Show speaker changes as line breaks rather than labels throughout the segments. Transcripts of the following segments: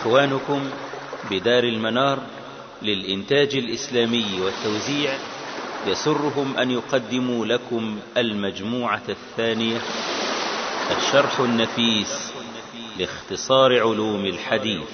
إخوانكم بدار المنار للإنتاج الإسلامي والتوزيع يسرهم أن يقدموا لكم المجموعة الثانية الشرح النفيس لاختصار علوم الحديث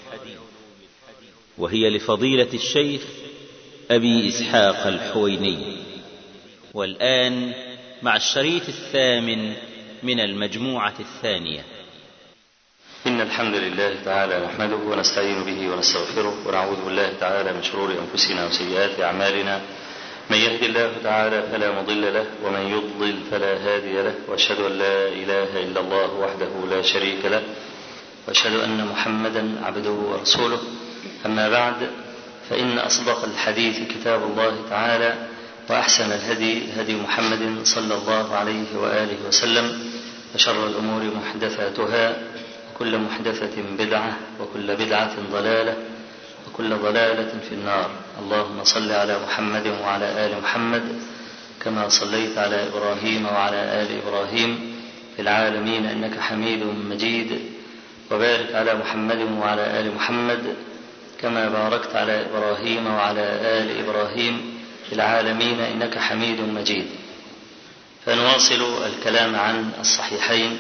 وهي لفضيلة الشيخ أبي إسحاق الحويني والآن مع الشريط الثامن من المجموعة الثانية
إن الحمد لله تعالى نحمده ونستعين به ونستغفره ونعوذ بالله تعالى من شرور أنفسنا وسيئات أعمالنا من يهد الله تعالى فلا مضل له ومن يضلل فلا هادي له وأشهد أن لا إله إلا الله وحده لا شريك له وأشهد أن محمدا عبده ورسوله أما بعد فإن أصدق الحديث كتاب الله تعالى وأحسن الهدي هدي محمد صلى الله عليه وآله وسلم وشر الأمور محدثاتها وكل محدثة بدعة وكل بدعة ضلالة وكل ضلالة في النار اللهم صل على محمد وعلى آل محمد كما صليت على إبراهيم وعلى آل إبراهيم في العالمين إنك حميد مجيد وبارك على محمد وعلى آل محمد كما باركت على إبراهيم وعلى آل إبراهيم في العالمين إنك حميد مجيد فنواصل الكلام عن الصحيحين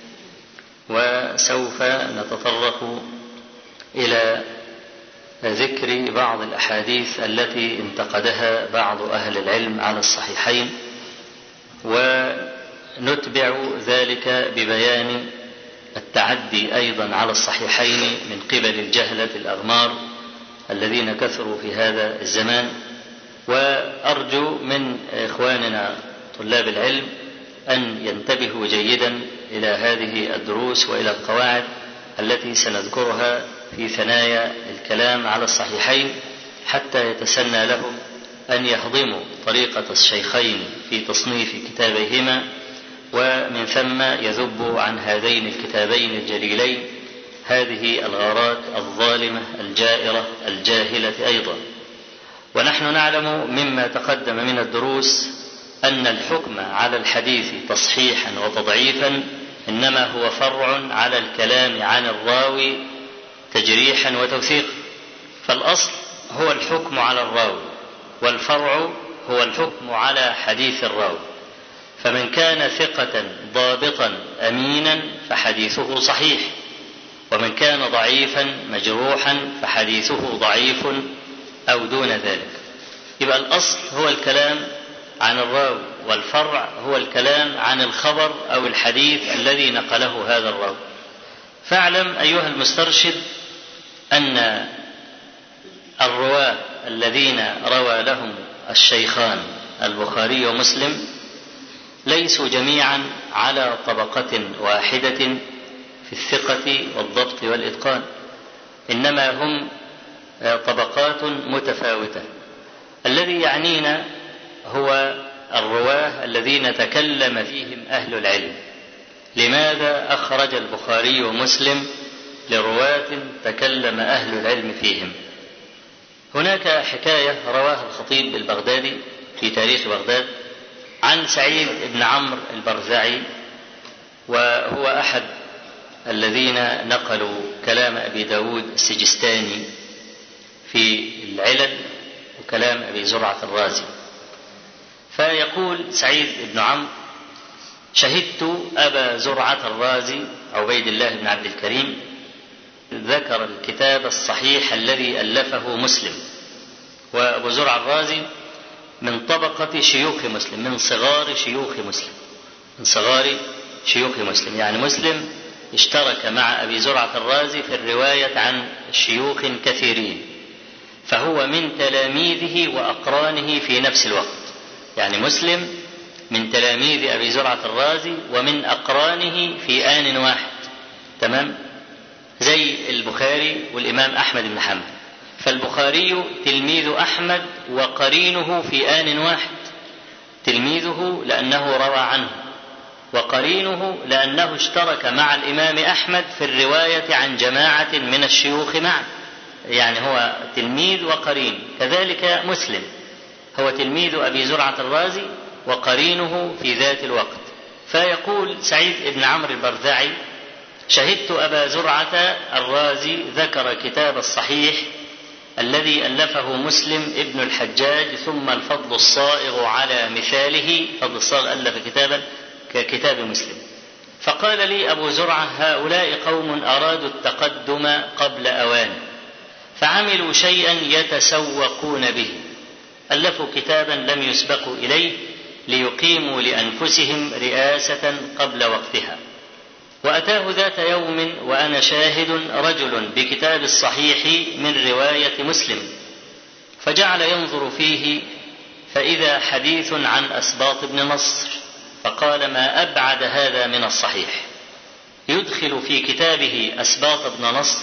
وسوف نتطرق إلى ذكر بعض الأحاديث التي انتقدها بعض أهل العلم على الصحيحين ونتبع ذلك ببيان التعدي أيضا على الصحيحين من قبل الجهلة الأغمار الذين كثروا في هذا الزمان وأرجو من إخواننا طلاب العلم أن ينتبهوا جيدا إلى هذه الدروس وإلى القواعد التي سنذكرها في ثنايا الكلام على الصحيحين حتى يتسنى لهم أن يهضموا طريقة الشيخين في تصنيف كتابيهما ومن ثم يذب عن هذين الكتابين الجليلين هذه الغارات الظالمة الجائرة الجاهلة أيضا ونحن نعلم مما تقدم من الدروس أن الحكم على الحديث تصحيحا وتضعيفا إنما هو فرع على الكلام عن الراوي تجريحا وتوثيقا فالأصل هو الحكم على الراوي والفرع هو الحكم على حديث الراوي فمن كان ثقة ضابطا أمينا فحديثه صحيح ومن كان ضعيفا مجروحا فحديثه ضعيف أو دون ذلك يبقى الأصل هو الكلام عن الراوي والفرع هو الكلام عن الخبر أو الحديث الذي نقله هذا الراوي فاعلم أيها المسترشد أن الرواة الذين روى لهم الشيخان البخاري ومسلم ليسوا جميعا على طبقة واحدة في الثقة والضبط والإتقان إنما هم طبقات متفاوتة الذي يعنينا هو الرواه الذين تكلم فيهم أهل العلم لماذا أخرج البخاري ومسلم لرواة تكلم أهل العلم فيهم هناك حكاية رواها الخطيب البغدادي في تاريخ بغداد عن سعيد بن عمرو البرزعي وهو أحد الذين نقلوا كلام أبي داود السجستاني في العلل وكلام أبي زرعة الرازي فيقول سعيد بن عمرو شهدت أبا زرعة الرازي عبيد الله بن عبد الكريم ذكر الكتاب الصحيح الذي ألفه مسلم وأبو زرعة الرازي من طبقة شيوخ مسلم من صغار شيوخ مسلم من صغار شيوخ مسلم يعني مسلم اشترك مع أبي زرعة الرازي في الرواية عن شيوخ كثيرين فهو من تلاميذه وأقرانه في نفس الوقت يعني مسلم من تلاميذ أبي زرعة الرازي ومن أقرانه في آن واحد تمام زي البخاري والإمام أحمد بن حنبل فالبخاري تلميذ أحمد وقرينه في آن واحد تلميذه لأنه روى عنه وقرينه لأنه اشترك مع الإمام أحمد في الرواية عن جماعة من الشيوخ معه يعني هو تلميذ وقرين كذلك مسلم هو تلميذ أبي زرعة الرازي وقرينه في ذات الوقت فيقول سعيد بن عمرو البرزعي شهدت أبا زرعة الرازي ذكر كتاب الصحيح الذي ألفه مسلم ابن الحجاج ثم الفضل الصائغ على مثاله فضل الصائغ ألف كتابا ككتاب مسلم فقال لي أبو زرعة هؤلاء قوم أرادوا التقدم قبل أوان فعملوا شيئا يتسوقون به ألفوا كتابا لم يسبقوا إليه ليقيموا لأنفسهم رئاسة قبل وقتها وأتاه ذات يوم وأنا شاهد رجل بكتاب الصحيح من رواية مسلم فجعل ينظر فيه فإذا حديث عن أسباط بن نصر فقال ما أبعد هذا من الصحيح يدخل في كتابه أسباط بن نصر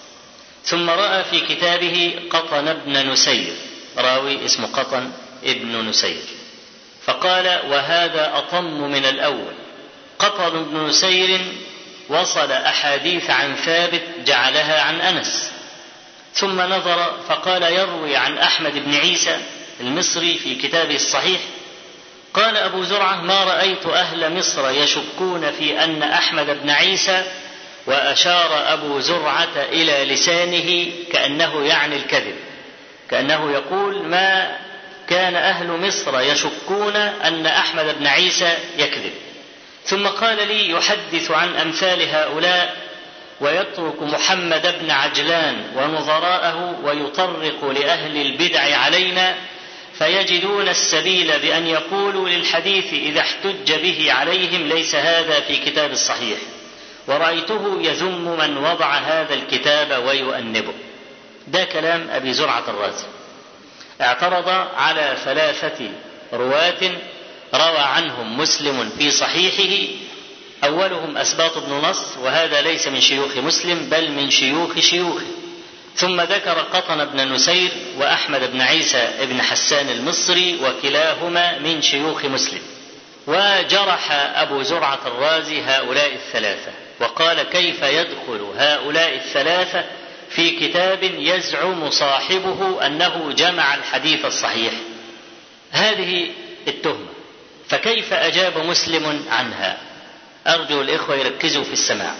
ثم رأى في كتابه قطن بن نسير راوي اسمه قطن ابن نسير فقال وهذا أطم من الأول قطن بن نسير وصل أحاديث عن ثابت جعلها عن أنس ثم نظر فقال يروي عن أحمد بن عيسى المصري في كتابه الصحيح قال أبو زرعة ما رأيت أهل مصر يشكون في أن أحمد بن عيسى وأشار أبو زرعة إلى لسانه كأنه يعني الكذب كأنه يقول ما كان أهل مصر يشكون أن أحمد بن عيسى يكذب ثم قال لي يحدث عن أمثال هؤلاء ويترك محمد بن عجلان ونظراءه ويطرق لأهل البدع علينا فيجدون السبيل بأن يقولوا للحديث إذا احتج به عليهم ليس هذا في كتاب الصحيح ورأيته يذم من وضع هذا الكتاب ويؤنبه ده كلام أبي زرعة الرازي اعترض على ثلاثة رواة روى عنهم مسلم في صحيحه أولهم أسباط بن نصر وهذا ليس من شيوخ مسلم بل من شيوخ شيوخه ثم ذكر قطن بن نسير وأحمد بن عيسى بن حسان المصري وكلاهما من شيوخ مسلم وجرح أبو زرعة الرازي هؤلاء الثلاثة وقال كيف يدخل هؤلاء الثلاثة في كتاب يزعم صاحبه أنه جمع الحديث الصحيح هذه التهمة فكيف أجاب مسلم عنها أرجو الإخوة يركزوا في السماع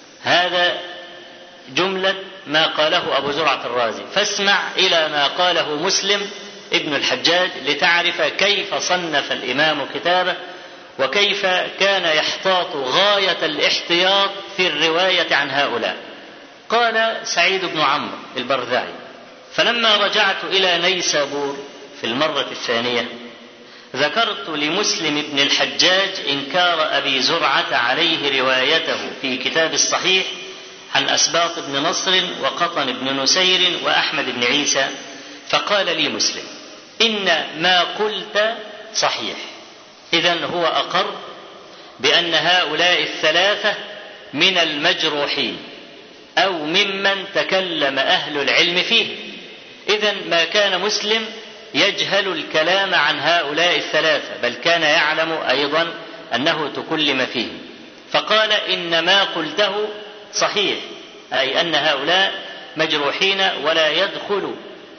هذا جملة ما قاله أبو زرعة الرازي فاسمع إلى ما قاله مسلم ابن الحجاج لتعرف كيف صنف الإمام كتابه وكيف كان يحتاط غاية الاحتياط في الرواية عن هؤلاء قال سعيد بن عمرو البرذعي فلما رجعت إلى نيسابور في المرة الثانية ذكرت لمسلم بن الحجاج إنكار أبي زرعة عليه روايته في كتاب الصحيح عن أسباط بن نصر وقطن بن نسير وأحمد بن عيسى فقال لي مسلم إن ما قلت صحيح إذا هو أقر بأن هؤلاء الثلاثة من المجروحين أو ممن تكلم أهل العلم فيه إذا ما كان مسلم يجهل الكلام عن هؤلاء الثلاثة بل كان يعلم أيضا أنه تكلم فيه فقال إن ما قلته صحيح أي أن هؤلاء مجروحين ولا يدخل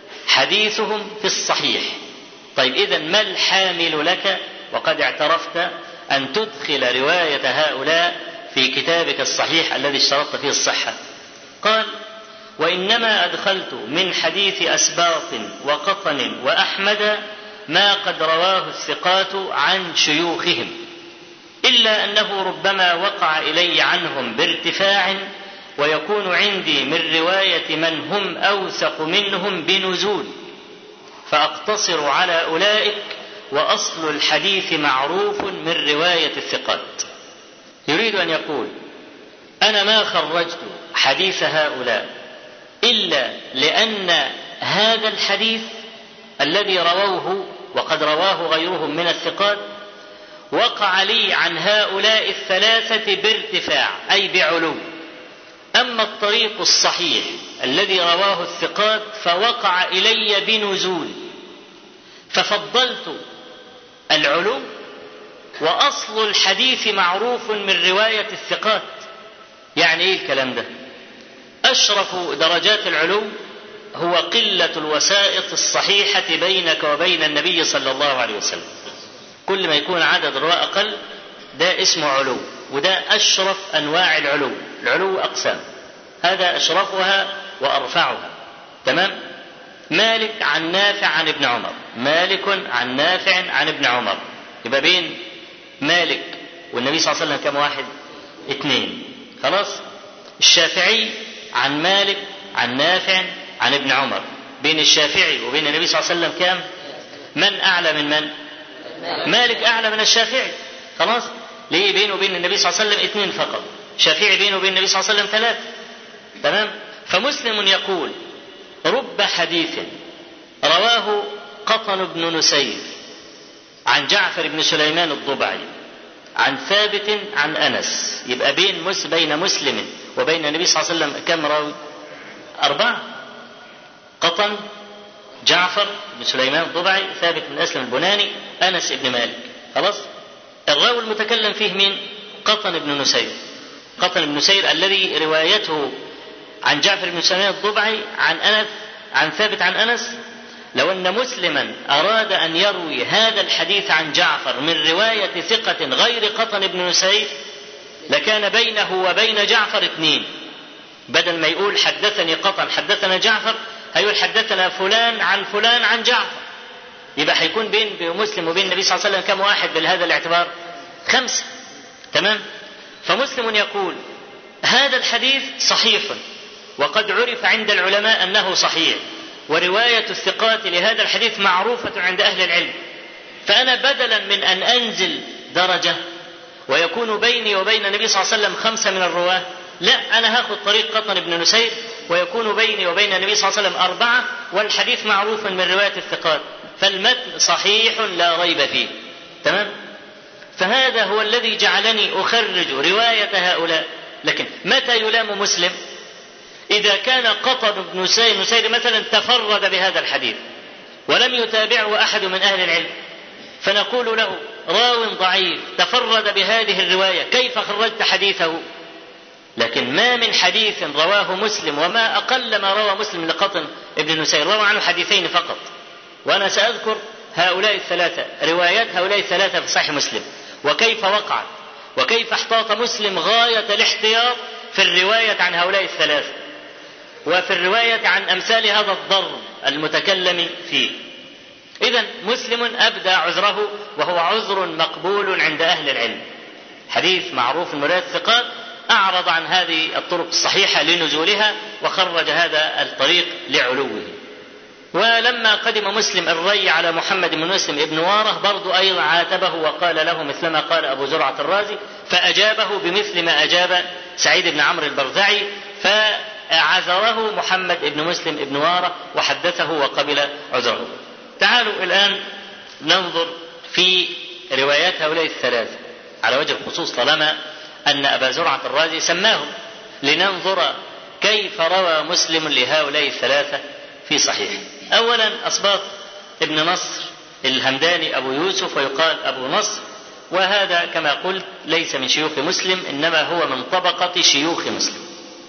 حديثهم في الصحيح طيب إذا ما الحامل لك وقد اعترفت أن تدخل رواية هؤلاء في كتابك الصحيح الذي اشترطت فيه الصحة قال وإنما أدخلت من حديث أسباط وقطن وأحمد ما قد رواه الثقات عن شيوخهم إلا أنه ربما وقع إلي عنهم بارتفاع ويكون عندي من رواية من هم أوثق منهم بنزول فأقتصر على أولئك وأصل الحديث معروف من رواية الثقات يريد أن يقول أنا ما خرجت حديث هؤلاء إلا لأن هذا الحديث الذي رووه وقد رواه غيرهم من الثقات وقع لي عن هؤلاء الثلاثة بارتفاع أي بعلو أما الطريق الصحيح الذي رواه الثقات فوقع إلي بنزول ففضلت العلو وأصل الحديث معروف من رواية الثقات يعني إيه الكلام ده أشرف درجات العلو هو قلة الوسائط الصحيحة بينك وبين النبي صلى الله عليه وسلم كل ما يكون عدد الرواة أقل ده اسمه علو وده أشرف أنواع العلو العلو أقسام هذا أشرفها وأرفعها تمام مالك عن نافع عن ابن عمر مالك عن نافع عن ابن عمر يبقى بين مالك والنبي صلى الله عليه وسلم كم واحد اثنين خلاص الشافعي عن مالك عن نافع عن ابن عمر بين الشافعي وبين النبي صلى الله عليه وسلم كم من أعلى من من مالك أعلى من الشافعي خلاص ليه بينه وبين النبي صلى الله عليه وسلم اثنين فقط شافعي بينه وبين النبي صلى الله عليه وسلم ثلاثة تمام فمسلم يقول رب حديث رواه قطن بن نسير عن جعفر بن سليمان الضبعي عن ثابت عن انس يبقى بين مس بين مسلم وبين النبي صلى الله عليه وسلم كم راوي؟ اربعه قطن جعفر بن سليمان الضبعي ثابت بن اسلم البناني انس بن مالك خلاص الراوي المتكلم فيه مين؟ قطن بن نسير قطن بن نسير الذي روايته عن جعفر بن سليمان الضبعي عن انس عن ثابت عن انس لو ان مسلما اراد ان يروي هذا الحديث عن جعفر من روايه ثقه غير قطن بن نسير لكان بينه وبين جعفر اثنين بدل ما يقول حدثني قطن حدثنا جعفر هيقول حدثنا فلان عن فلان عن جعفر يبقى هيكون بين مسلم وبين النبي صلى الله عليه وسلم كم واحد بهذا الاعتبار خمسه تمام فمسلم يقول هذا الحديث صحيح وقد عرف عند العلماء انه صحيح وروايه الثقات لهذا الحديث معروفه عند اهل العلم فانا بدلا من ان انزل درجه ويكون بيني وبين النبي صلى الله عليه وسلم خمسه من الرواه لا انا هاخذ طريق قطن بن نسير ويكون بيني وبين النبي صلى الله عليه وسلم اربعه والحديث معروف من روايه الثقات فالمتن صحيح لا ريب فيه تمام فهذا هو الذي جعلني اخرج روايه هؤلاء لكن متى يلام مسلم إذا كان قطن بن نسير نسير مثلا تفرد بهذا الحديث ولم يتابعه أحد من أهل العلم فنقول له راو ضعيف تفرد بهذه الرواية كيف خرجت حديثه لكن ما من حديث رواه مسلم وما أقل ما روى مسلم لقطن ابن نسير روى عنه حديثين فقط وأنا سأذكر هؤلاء الثلاثة روايات هؤلاء الثلاثة في صحيح مسلم وكيف وقعت وكيف احتاط مسلم غاية الاحتياط في الرواية عن هؤلاء الثلاثة وفي الرواية عن أمثال هذا الضرب المتكلم فيه إذا مسلم أبدى عذره وهو عذر مقبول عند أهل العلم حديث معروف من رواية الثقات أعرض عن هذه الطرق الصحيحة لنزولها وخرج هذا الطريق لعلوه ولما قدم مسلم الري على محمد بن مسلم ابن واره برضو أيضا عاتبه وقال له مثلما قال أبو زرعة الرازي فأجابه بمثل ما أجاب سعيد بن عمرو البرزعي فعذره محمد بن مسلم ابن واره وحدثه وقبل عذره تعالوا الآن ننظر في روايات هؤلاء الثلاثة على وجه الخصوص طالما أن أبا زرعة الرازي سماهم لننظر كيف روى مسلم لهؤلاء الثلاثة في صحيح أولا أصباط ابن نصر الهمداني أبو يوسف ويقال أبو نصر وهذا كما قلت ليس من شيوخ مسلم إنما هو من طبقة شيوخ مسلم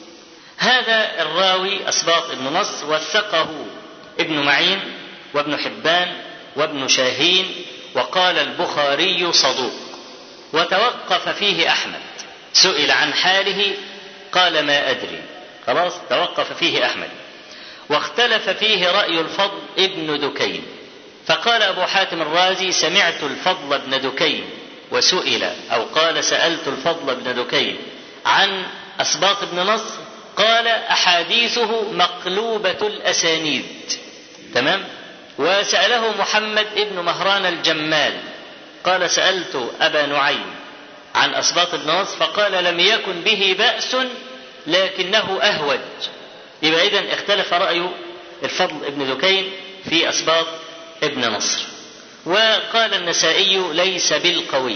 هذا الراوي أسباط ابن نصر وثقه ابن معين وابن حبان وابن شاهين وقال البخاري صدوق وتوقف فيه أحمد سئل عن حاله قال ما أدري خلاص توقف فيه أحمد واختلف فيه رأي الفضل ابن دكين فقال أبو حاتم الرازي سمعت الفضل ابن دكين وسئل أو قال سألت الفضل ابن دكين عن أسباط ابن نصر قال أحاديثه مقلوبة الأسانيد تمام وسأله محمد ابن مهران الجمال قال سألت أبا نعيم عن أسباط ابن نصر فقال لم يكن به بأس لكنه أهوج يبقى إذا اختلف رأي الفضل ابن دكين في أسباط ابن نصر وقال النسائي ليس بالقوي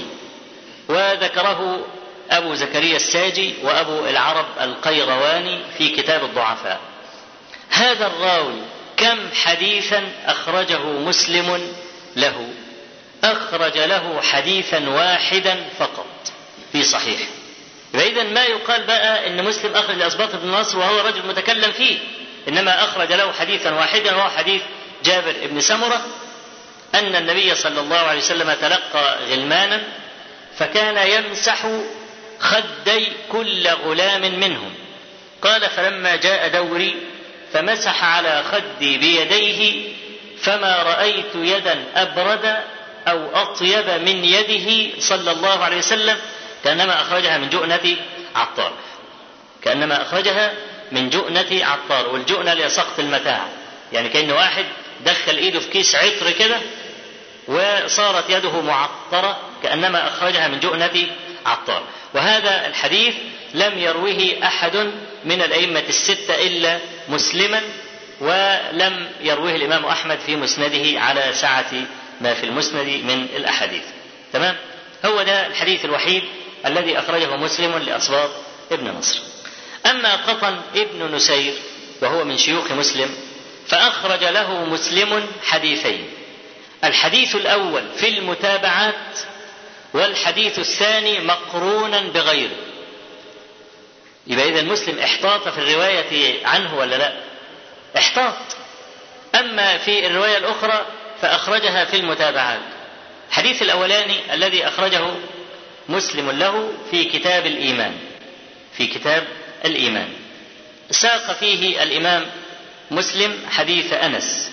وذكره أبو زكريا الساجي وأبو العرب القيرواني في كتاب الضعفاء هذا الراوي كم حديثا أخرجه مسلم له أخرج له حديثا واحدا فقط في صحيح فإذا ما يقال بقى أن مسلم أخرج لأسباط بن نصر وهو رجل متكلم فيه إنما أخرج له حديثا واحدا وهو حديث جابر بن سمرة أن النبي صلى الله عليه وسلم تلقى غلمانا فكان يمسح خدي كل غلام منهم قال فلما جاء دوري فمسح على خدي بيديه فما رأيت يدا أبرد أو أطيب من يده صلى الله عليه وسلم كأنما أخرجها من جؤنة عطار كأنما أخرجها من جؤنة عطار والجؤنة اللي سقط المتاع يعني كأن واحد دخل إيده في كيس عطر كده وصارت يده معطرة كأنما أخرجها من جؤنة عطار وهذا الحديث لم يروه أحد من الأئمة الستة إلا مسلما ولم يروه الإمام أحمد في مسنده على سعة ما في المسند من الأحاديث تمام هو ده الحديث الوحيد الذي أخرجه مسلم لأصوات ابن نصر أما قطن ابن نسير وهو من شيوخ مسلم فأخرج له مسلم حديثين الحديث الأول في المتابعات والحديث الثاني مقرونا بغيره يبقى إذا مسلم احتاط في الرواية عنه ولا لا احتاط أما في الرواية الأخرى فأخرجها في المتابعات الحديث الأولاني الذي أخرجه مسلم له في كتاب الإيمان في كتاب الإيمان ساق فيه الإمام مسلم حديث أنس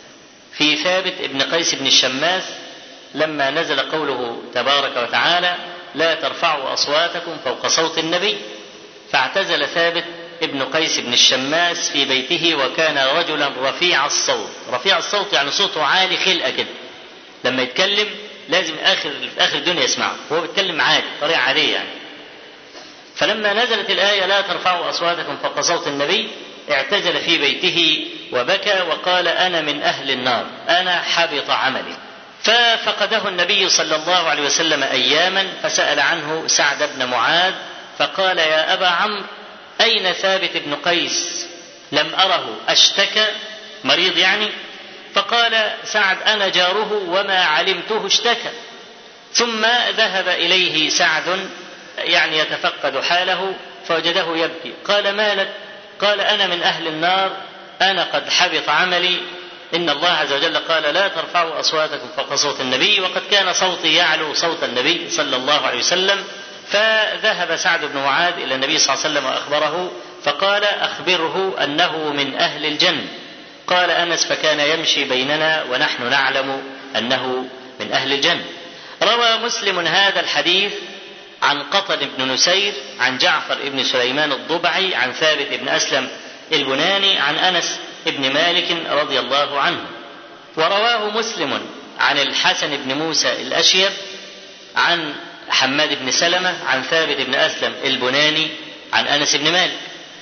في ثابت ابن قيس بن الشماس لما نزل قوله تبارك وتعالى لا ترفعوا أصواتكم فوق صوت النبي فاعتزل ثابت ابن قيس بن الشماس في بيته وكان رجلا رفيع الصوت رفيع الصوت يعني صوته عالي خلقة كده لما يتكلم لازم آخر في آخر الدنيا يسمعه هو بيتكلم عادي طريقة عادية يعني فلما نزلت الآية لا ترفعوا أصواتكم فوق صوت النبي اعتزل في بيته وبكى وقال أنا من أهل النار أنا حبط عملي ففقده النبي صلى الله عليه وسلم أياما فسأل عنه سعد بن معاذ فقال يا أبا عمرو أين ثابت بن قيس لم أره أشتكى مريض يعني فقال سعد أنا جاره وما علمته اشتكى ثم ذهب إليه سعد يعني يتفقد حاله فوجده يبكي قال ما لك قال أنا من أهل النار أنا قد حبط عملي إن الله عز وجل قال لا ترفعوا أصواتكم فوق صوت النبي وقد كان صوتي يعلو صوت النبي صلى الله عليه وسلم فذهب سعد بن معاذ إلى النبي صلى الله عليه وسلم وأخبره فقال أخبره أنه من أهل الجنة قال أنس فكان يمشي بيننا ونحن نعلم أنه من أهل الجنة روى مسلم هذا الحديث عن قطن بن نسير عن جعفر بن سليمان الضبعي عن ثابت بن أسلم البناني عن أنس بن مالك رضي الله عنه ورواه مسلم عن الحسن بن موسى الأشيب عن حماد بن سلمة عن ثابت بن أسلم البناني عن أنس بن مالك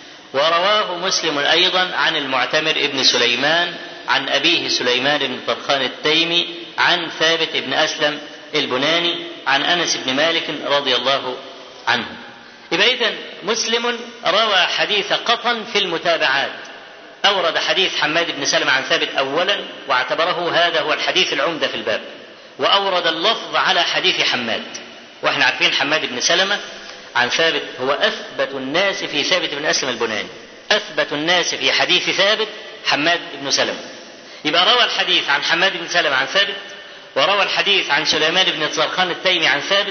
ورواه مسلم أيضا عن المعتمر بن سليمان عن أبيه سليمان بن طرخان التيمي عن ثابت بن أسلم البناني عن أنس بن مالك رضي الله عنه يبقى إذا مسلم روى حديث قطن في المتابعات أورد حديث حماد بن سلمة عن ثابت أولا واعتبره هذا هو الحديث العمدة في الباب وأورد اللفظ على حديث حماد واحنا عارفين حماد بن سلمة عن ثابت هو أثبت الناس في ثابت بن أسلم البناني أثبت الناس في حديث ثابت حماد بن سلمة يبقى روى الحديث عن حماد بن سلمة عن ثابت وروى الحديث عن سليمان بن طرخان التيمي عن ثابت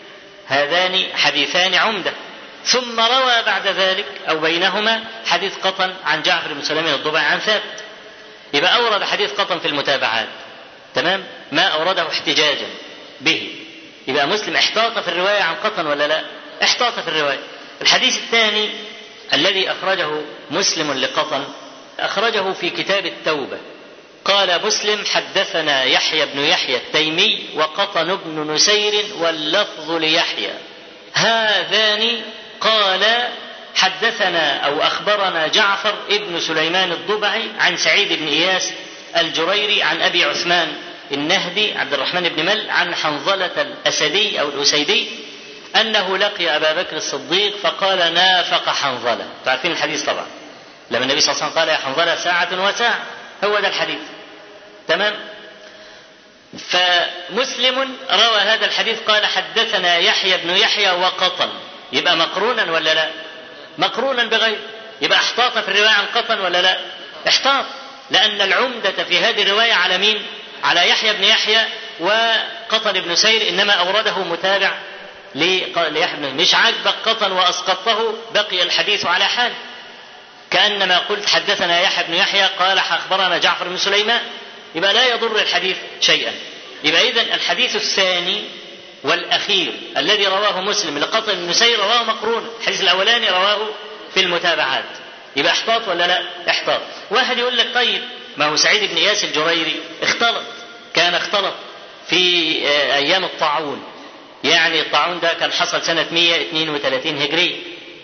هذان حديثان عمدة ثم روى بعد ذلك أو بينهما حديث قطن عن جعفر بن سليمان الضبعي عن ثابت يبقى أورد حديث قطن في المتابعات تمام ما أورده احتجاجا به يبقى مسلم احتاط في الرواية عن قطن ولا لا احتاط في الرواية الحديث الثاني الذي أخرجه مسلم لقطن أخرجه في كتاب التوبة قال مسلم حدثنا يحيى بن يحيى التيمي وقطن بن نسير واللفظ ليحيى هذان قال حدثنا أو أخبرنا جعفر ابن سليمان الضبعي عن سعيد بن إياس الجريري عن أبي عثمان النهدي عبد الرحمن بن مل عن حنظلة الأسدي أو الأسيدي أنه لقي أبا بكر الصديق فقال نافق حنظلة تعرفين الحديث طبعا لما النبي صلى الله عليه وسلم قال يا حنظلة ساعة وساعة هو ده الحديث تمام فمسلم روى هذا الحديث قال حدثنا يحيى بن يحيى وقطن يبقى مقرونا ولا لا مقرونا بغير يبقى احتاط في الرواية عن قطن ولا لا احتاط لأن العمدة في هذه الرواية على مين على يحيى بن يحيى وقطن بن سير إنما أورده متابع ليحيى بن مش عاجبك قطن واسقطته بقي الحديث على حال كانما قلت حدثنا يحيى بن يحيى قال اخبرنا جعفر بن سليمان يبقى لا يضر الحديث شيئا يبقى اذا الحديث الثاني والاخير الذي رواه مسلم لقطن بن نسير رواه مقرون الحديث الاولاني رواه في المتابعات يبقى احتاط ولا لا احتاط واحد يقول لك طيب ما هو سعيد بن اياس الجريري اختلط كان اختلط في ايام الطاعون يعني الطاعون ده كان حصل سنة 132 هجرية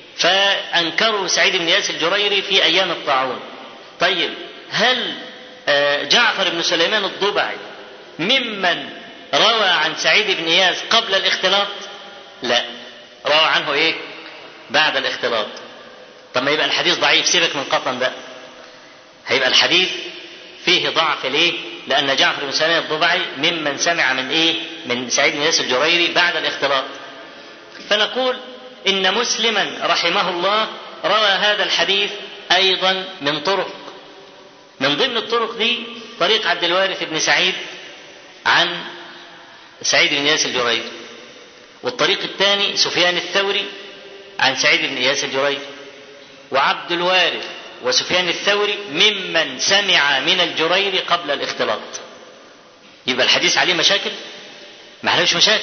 فأنكروا سعيد بن ياس الجريري في أيام الطاعون طيب هل جعفر بن سليمان الضبعي ممن روى عن سعيد بن ياس قبل الاختلاط لا روى عنه ايه بعد الاختلاط طب ما يبقى الحديث ضعيف سيبك من قطن ده هيبقى الحديث فيه ضعف ليه لأن جعفر بن سليمان الضبعي ممن سمع من إيه؟ من سعيد بن ياسر الجريري بعد الاختلاط. فنقول إن مسلما رحمه الله روى هذا الحديث أيضا من طرق. من ضمن الطرق دي طريق عبد الوارث بن سعيد عن سعيد بن ياسر الجريري. والطريق الثاني سفيان الثوري عن سعيد بن ياسر الجريري. وعبد الوارث وسفيان الثوري ممن سمع من الجرير قبل الاختلاط يبقى الحديث عليه مشاكل ما عليهوش مشاكل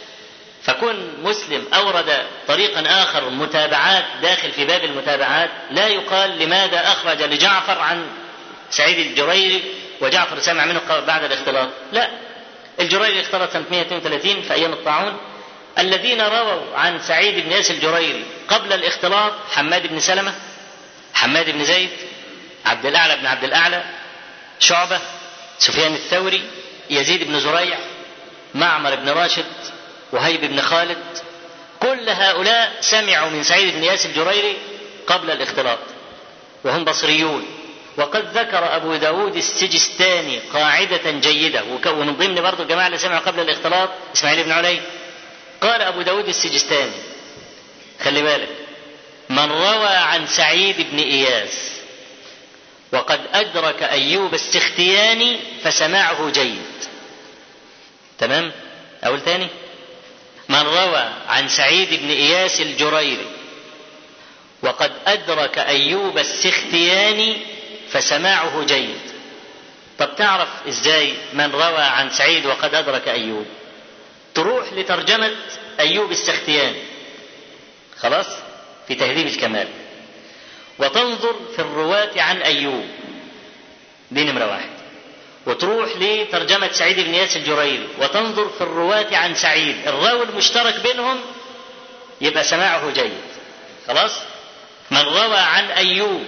فكون مسلم أورد طريقا آخر متابعات داخل في باب المتابعات لا يقال لماذا أخرج لجعفر عن سعيد الجريري وجعفر سمع منه بعد الاختلاط لا الجريري اختلط سنة 132 في أيام الطاعون الذين رووا عن سعيد بن ياس الجريري قبل الاختلاط حماد بن سلمة حماد بن زيد عبد الأعلى بن عبد الأعلى شعبة سفيان الثوري يزيد بن زريع معمر بن راشد وهيب بن خالد كل هؤلاء سمعوا من سعيد بن ياس الجريري قبل الاختلاط وهم بصريون وقد ذكر أبو داود السجستاني قاعدة جيدة ومن ضمن برضه الجماعة اللي سمعوا قبل الاختلاط إسماعيل بن علي قال أبو داود السجستاني خلي بالك من روى عن سعيد بن إياس وقد أدرك أيوب السختياني فسماعه جيد تمام أقول تاني من روى عن سعيد بن إياس الجريري وقد أدرك أيوب السختياني فسماعه جيد طب تعرف إزاي من روى عن سعيد وقد أدرك أيوب تروح لترجمة أيوب السختياني خلاص في تهذيب الكمال وتنظر في الرواة عن أيوب دي نمرة واحد وتروح لترجمة سعيد بن ياس الجريري وتنظر في الرواة عن سعيد الراوي المشترك بينهم يبقى سماعه جيد خلاص من روى عن أيوب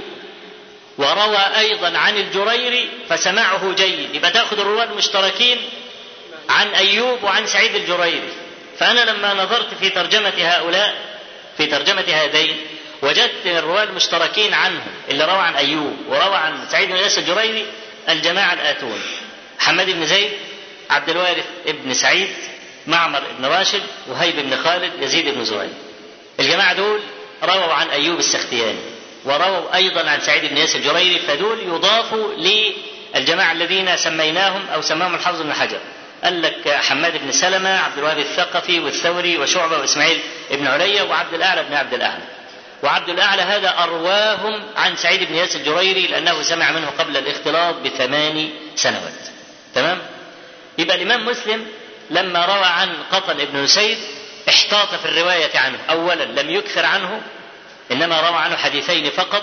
وروى أيضا عن الجريري فسماعه جيد يبقى تأخذ الرواة المشتركين عن أيوب وعن سعيد الجريري فأنا لما نظرت في ترجمة هؤلاء في ترجمة هذين وجدت الرواة المشتركين عنه اللي روى عن أيوب وروى عن سعيد بن ياس الجريري الجماعة الآتون حماد بن زيد عبد الوارث بن سعيد معمر بن راشد وهيب بن خالد يزيد بن زهير الجماعة دول رووا عن أيوب السختياني ورووا أيضا عن سعيد بن ياس الجريري فدول يضافوا للجماعة الذين سميناهم أو سماهم الحافظ بن حجر قال لك حماد بن سلمة عبد الوهاب الثقفي والثوري وشعبة وإسماعيل بن عليا وعبد الأعلى بن عبد الأعلى وعبد الأعلى هذا أرواهم عن سعيد بن ياس الجريري لأنه سمع منه قبل الاختلاط بثمان سنوات تمام يبقى الإمام مسلم لما روى عن قطن بن نسيد احتاط في الرواية عنه أولا لم يكثر عنه إنما روى عنه حديثين فقط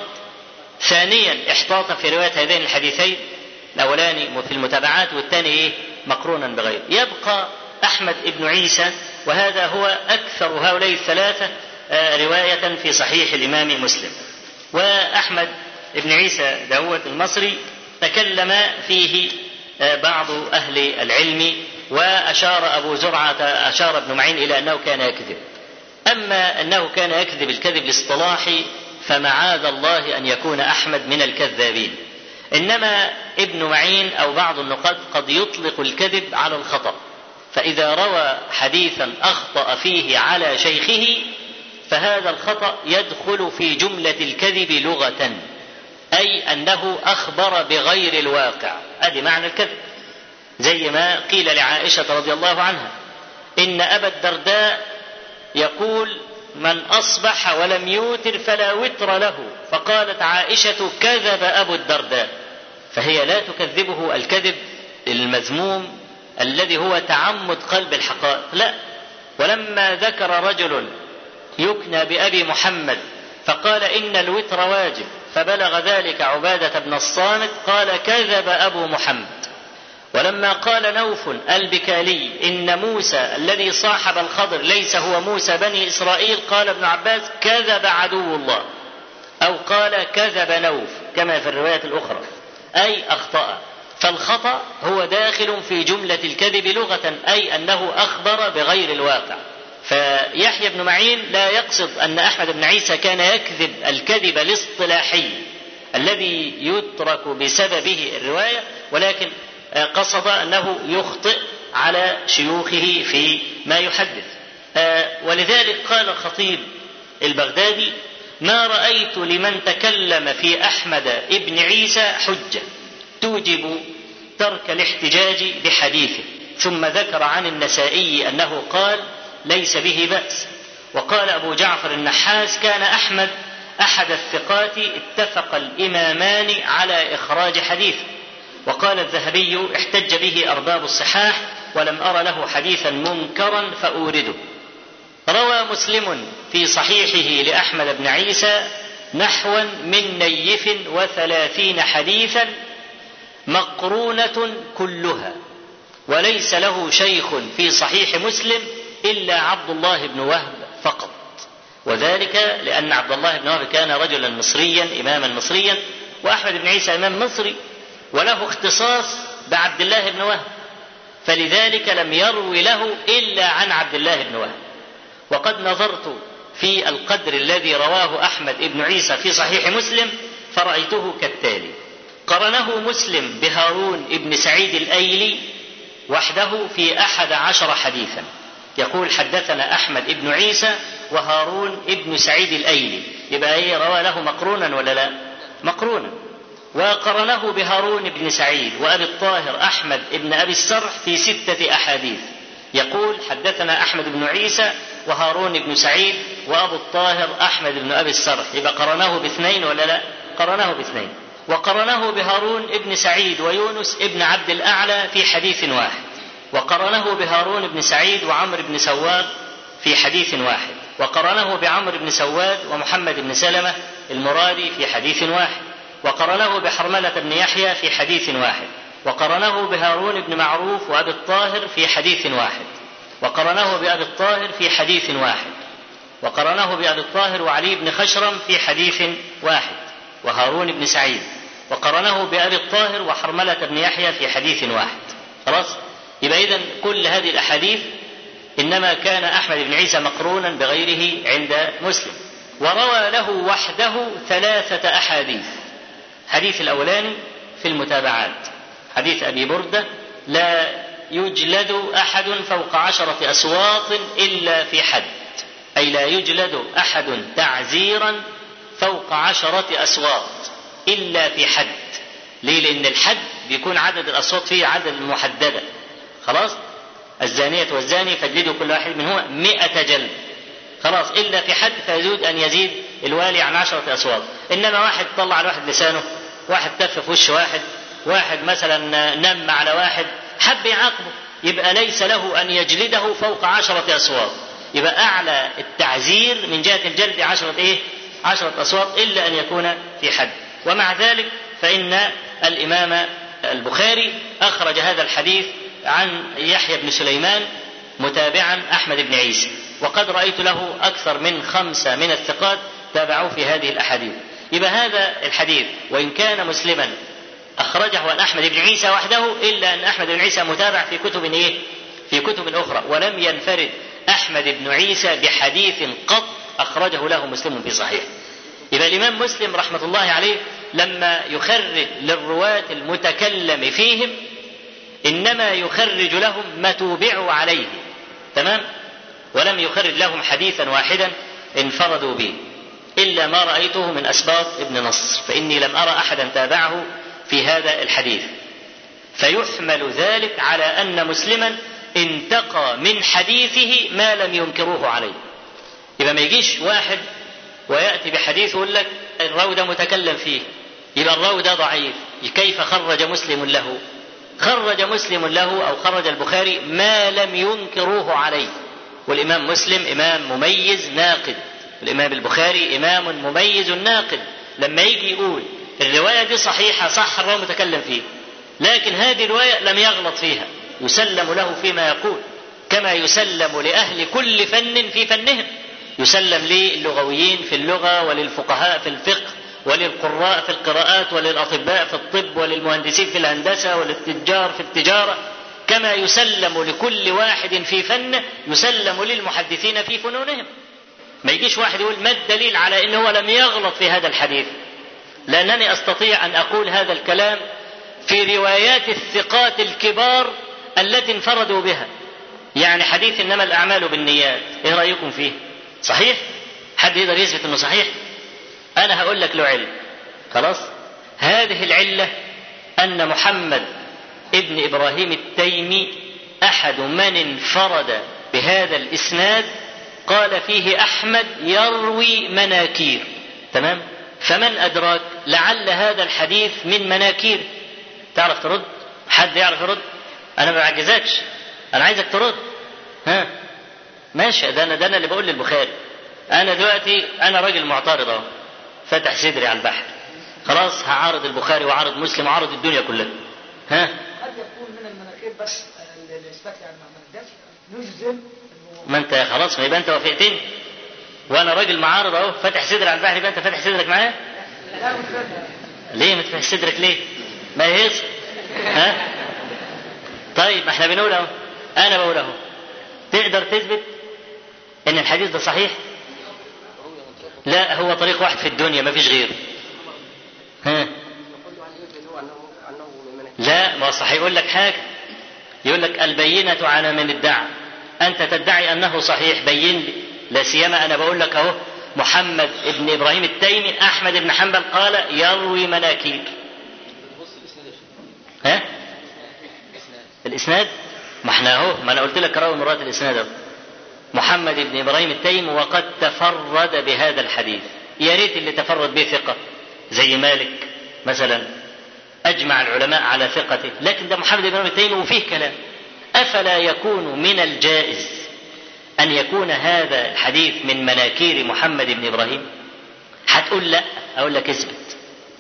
ثانيا احتاط في رواية هذين الحديثين الأولاني في المتابعات والثاني إيه مقرونا بغيره يبقى أحمد بن عيسى وهذا هو أكثر هؤلاء الثلاثة رواية في صحيح الإمام مسلم وأحمد بن عيسى داود المصري تكلم فيه بعض أهل العلم وأشار أبو زرعة أشار ابن معين إلى أنه كان يكذب أما أنه كان يكذب الكذب الاصطلاحي فمعاذ الله أن يكون أحمد من الكذابين إنما ابن معين أو بعض النقاد قد يطلق الكذب على الخطأ فإذا روى حديثا أخطأ فيه على شيخه فهذا الخطأ يدخل في جملة الكذب لغة أي أنه أخبر بغير الواقع هذه معنى الكذب زي ما قيل لعائشة رضي الله عنها إن أبا الدرداء يقول من أصبح ولم يوتر فلا وتر له فقالت عائشة كذب أبو الدرداء فهي لا تكذبه الكذب المذموم الذي هو تعمد قلب الحقائق لا ولما ذكر رجل يكنى بأبي محمد فقال إن الوتر واجب فبلغ ذلك عبادة بن الصامت قال كذب أبو محمد ولما قال نوف البكالي إن موسى الذي صاحب الخضر ليس هو موسى بني إسرائيل قال ابن عباس كذب عدو الله أو قال كذب نوف كما في الرواية الأخرى أي أخطأ فالخطأ هو داخل في جملة الكذب لغة أي أنه أخبر بغير الواقع فيحيى بن معين لا يقصد أن أحمد بن عيسى كان يكذب الكذب الاصطلاحي الذي يترك بسببه الرواية ولكن قصد أنه يخطئ على شيوخه في ما يحدث ولذلك قال الخطيب البغدادي ما رأيت لمن تكلم في أحمد ابن عيسى حجة توجب ترك الاحتجاج بحديثه ثم ذكر عن النسائي أنه قال ليس به بأس وقال أبو جعفر النحاس كان أحمد أحد الثقات اتفق الإمامان على إخراج حديثه وقال الذهبي احتج به أرباب الصحاح ولم أر له حديثا منكرا فأورده روى مسلم في صحيحه لأحمد بن عيسى نحوا من نيف وثلاثين حديثا مقرونة كلها وليس له شيخ في صحيح مسلم إلا عبد الله بن وهب فقط وذلك لأن عبد الله بن وهب كان رجلا مصريا إماما مصريا وأحمد بن عيسى إمام مصري وله اختصاص بعبد الله بن وهب فلذلك لم يروي له إلا عن عبد الله بن وهب وقد نظرت في القدر الذي رواه أحمد بن عيسى في صحيح مسلم فرأيته كالتالي قرنه مسلم بهارون بن سعيد الأيلي وحده في أحد عشر حديثا يقول حدثنا أحمد بن عيسى وهارون بن سعيد الأيلي يبقى ايه روى له مقرونا ولا لا مقرونا وقرنه بهارون بن سعيد وأبي الطاهر أحمد بن أبي السرح في ستة أحاديث يقول حدثنا أحمد بن عيسى وهارون بن سعيد وأبو الطاهر أحمد بن أبي السرح يبقى قرنه باثنين ولا لا قرنه باثنين وقرنه بهارون بن سعيد ويونس بن عبد الأعلى في حديث واحد وقرنه بهارون بن سعيد وعمر بن سواد في حديث واحد وقرنه بعمر بن سواد ومحمد بن سلمة المرادي في حديث واحد وقرنه بحرملة بن يحيى في حديث واحد وقرنه بهارون بن معروف وأبي الطاهر في حديث واحد وقرنه بأبي الطاهر في حديث واحد وقرنه بأبي الطاهر وعلي بن خشرم في حديث واحد وهارون بن سعيد وقرنه بأبي الطاهر وحرملة بن يحيى في حديث واحد خلاص يبقى إذا كل هذه الأحاديث إنما كان أحمد بن عيسى مقرونا بغيره عند مسلم وروى له وحده ثلاثة أحاديث حديث الأولاني في المتابعات حديث أبي بردة لا يجلد أحد فوق عشرة أسواط إلا في حد أي لا يجلد أحد تعزيرا فوق عشرة أسواط إلا في حد ليه لأن الحد بيكون عدد الأصوات فيه عدد محددة خلاص الزانية والزاني فاجلدوا كل واحد منهما مئة جلد خلاص إلا في حد فيجوز أن يزيد الوالي عن عشرة أصوات إنما واحد طلع على واحد لسانه واحد تف في وش واحد واحد مثلا نم على واحد حب يعاقبه يبقى ليس له أن يجلده فوق عشرة أصوات يبقى أعلى التعزير من جهة الجلد عشرة إيه عشرة أصوات إلا أن يكون في حد ومع ذلك فإن الإمام البخاري أخرج هذا الحديث عن يحيى بن سليمان متابعا أحمد بن عيسى وقد رأيت له أكثر من خمسة من الثقات تابعوه في هذه الأحاديث يبقى هذا الحديث وإن كان مسلما أخرجه عن أحمد بن عيسى وحده إلا أن أحمد بن عيسى متابع في كتب إيه؟ في كتب أخرى ولم ينفرد أحمد بن عيسى بحديث قط أخرجه له مسلم في صحيح يبقى الإمام مسلم رحمة الله عليه لما يخرج للرواة المتكلم فيهم إنما يخرج لهم ما توبعوا عليه تمام ولم يخرج لهم حديثا واحدا انفردوا به إلا ما رأيته من أسباط ابن نصر فإني لم أرى أحدا تابعه في هذا الحديث فيحمل ذلك على أن مسلما انتقى من حديثه ما لم ينكروه عليه يبقى ما يجيش واحد ويأتي بحديث ويقول لك الراوي ده متكلم فيه يبقى الراوي ده ضعيف كيف خرج مسلم له خرج مسلم له أو خرج البخاري ما لم ينكروه عليه والإمام مسلم إمام مميز ناقد الإمام البخاري إمام مميز ناقد لما يجي يقول الرواية دي صحيحة صح الراوي متكلم فيه لكن هذه الرواية لم يغلط فيها يسلم له فيما يقول كما يسلم لأهل كل فن في فنهم يسلم للغويين في اللغة وللفقهاء في الفقه وللقراء في القراءات وللأطباء في الطب وللمهندسين في الهندسة وللتجار في التجارة كما يسلم لكل واحد في فن يسلم للمحدثين في فنونهم ما يجيش واحد يقول ما الدليل على انه لم يغلط في هذا الحديث لانني استطيع ان اقول هذا الكلام في روايات الثقات الكبار التي انفردوا بها يعني حديث انما الاعمال بالنيات ايه رايكم فيه صحيح حد يقدر يثبت انه صحيح انا هقول لك له علم خلاص هذه العله ان محمد ابن ابراهيم التيمي احد من انفرد بهذا الاسناد قال فيه احمد يروي مناكير تمام فمن ادراك لعل هذا الحديث من مناكير تعرف ترد حد يعرف يرد انا ما بعجزكش انا عايزك ترد ها ماشي ده انا ده انا اللي بقول للبخاري انا دلوقتي انا راجل معترض اهو فاتح صدري على البحر خلاص هعارض البخاري وعارض مسلم وعارض الدنيا كلها ها
قد يكون من المناخير بس آه، الاثبات يعني ما نقدرش نجزم
ما انت خلاص ما يبقى انت وافقتني وانا راجل معارض اهو فاتح صدري على البحر يبقى انت فاتح صدرك معايا
لا مش فاهم.
ليه ما تفتح صدرك ليه ما يهز ها طيب ما احنا بنقول اهو انا بقول اهو تقدر تثبت ان الحديث ده صحيح لا هو طريق واحد في الدنيا ما فيش غيره ها لا ما هو صحيح يقول لك حاجه يقول لك البينة على من ادعى أنت تدعي أنه صحيح بين لي لا سيما أنا بقول لك أهو محمد ابن إبراهيم التيمي أحمد بن حنبل قال يروي مناكير ها الإسناد ما احنا أهو ما أنا قلت لك راوي مرات الإسناد أهو محمد بن إبراهيم التيمي وقد تفرد بهذا الحديث يا ريت اللي تفرد به ثقة زي مالك مثلا أجمع العلماء على ثقته لكن ده محمد بن إبراهيم التيمي وفيه كلام أفلا يكون من الجائز أن يكون هذا الحديث من مناكير محمد بن إبراهيم هتقول لا أقول لك اثبت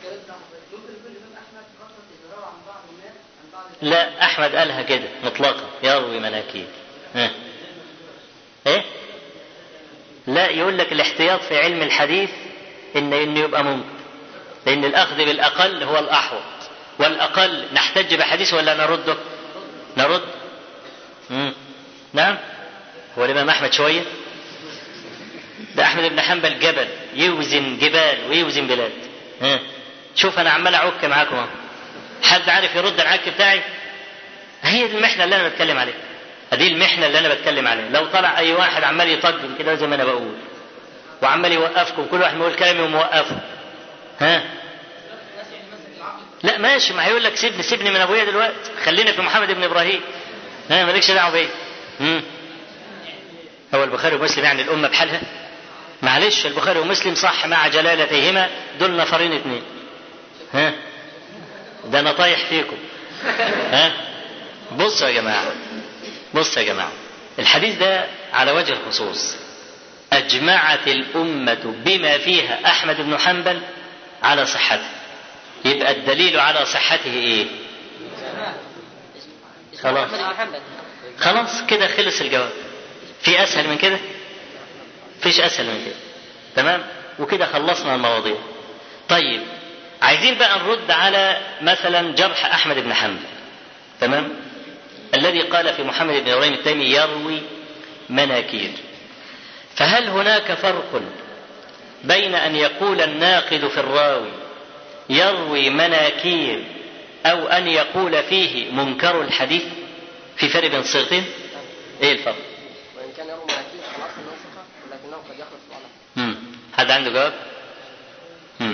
لا أحمد قالها كده مطلقا يروي مناكير ها. إيه لا يقول لك الاحتياط في علم الحديث إن إنه يبقى ممكن لأن الأخذ بالأقل هو الأحوط والأقل نحتج بحديث ولا نرده نرد مم. نعم هو الإمام أحمد شوية ده أحمد بن حنبل جبل يوزن جبال ويوزن بلاد ها. شوف أنا عمال أعك معاكم أهو حد عارف يرد العك بتاعي هي دي المحنة اللي أنا بتكلم عليها دي المحنة اللي أنا بتكلم عليها لو طلع أي واحد عمال يطجم كده زي ما أنا بقول وعمال يوقفكم كل واحد يقول كلام وموقفه ها لا ماشي ما هيقول لك سيبني سيبني من ابويا دلوقتي خلينا في محمد بن ابراهيم ها مالكش دعوه بيا مم. هو البخاري ومسلم يعني الامه بحالها معلش البخاري ومسلم صح مع جلالتيهما دول نفرين اتنين ها ده انا طايح فيكم ها بصوا يا جماعه بصوا يا جماعه الحديث ده على وجه الخصوص اجمعت الامه بما فيها احمد بن حنبل على صحته يبقى الدليل على صحته ايه خلاص خلاص كده خلص الجواب في اسهل من كده فيش اسهل من كده تمام وكده خلصنا المواضيع طيب عايزين بقى نرد على مثلا جرح احمد بن حنبل تمام الذي قال في محمد بن ابراهيم التيمي يروي مناكير فهل هناك فرق بين ان يقول الناقد في الراوي يروي مناكير او ان يقول فيه منكر الحديث في فرق بين الصيغتين ايه الفرق
وإن كان يروي مناكير على أصل أنه ثقة ولكنه قد يخلط في العلم
مم. حد عنده جواب مم.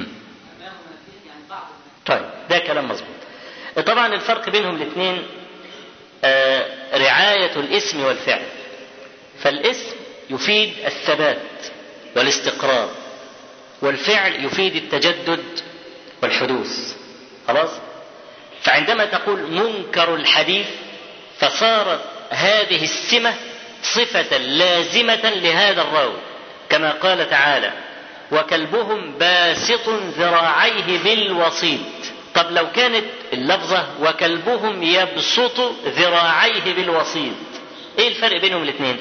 طيب ده كلام مظبوط طبعا الفرق بينهم الاثنين آه رعاية الاسم والفعل فالاسم يفيد الثبات والاستقرار والفعل يفيد التجدد والحدوث خلاص فعندما تقول منكر الحديث فصارت هذه السمة صفة لازمة لهذا الراوي كما قال تعالى وكلبهم باسط ذراعيه بالوسيط طب لو كانت اللفظة وكلبهم يبسط ذراعيه بالوسيط ايه الفرق بينهم الاثنين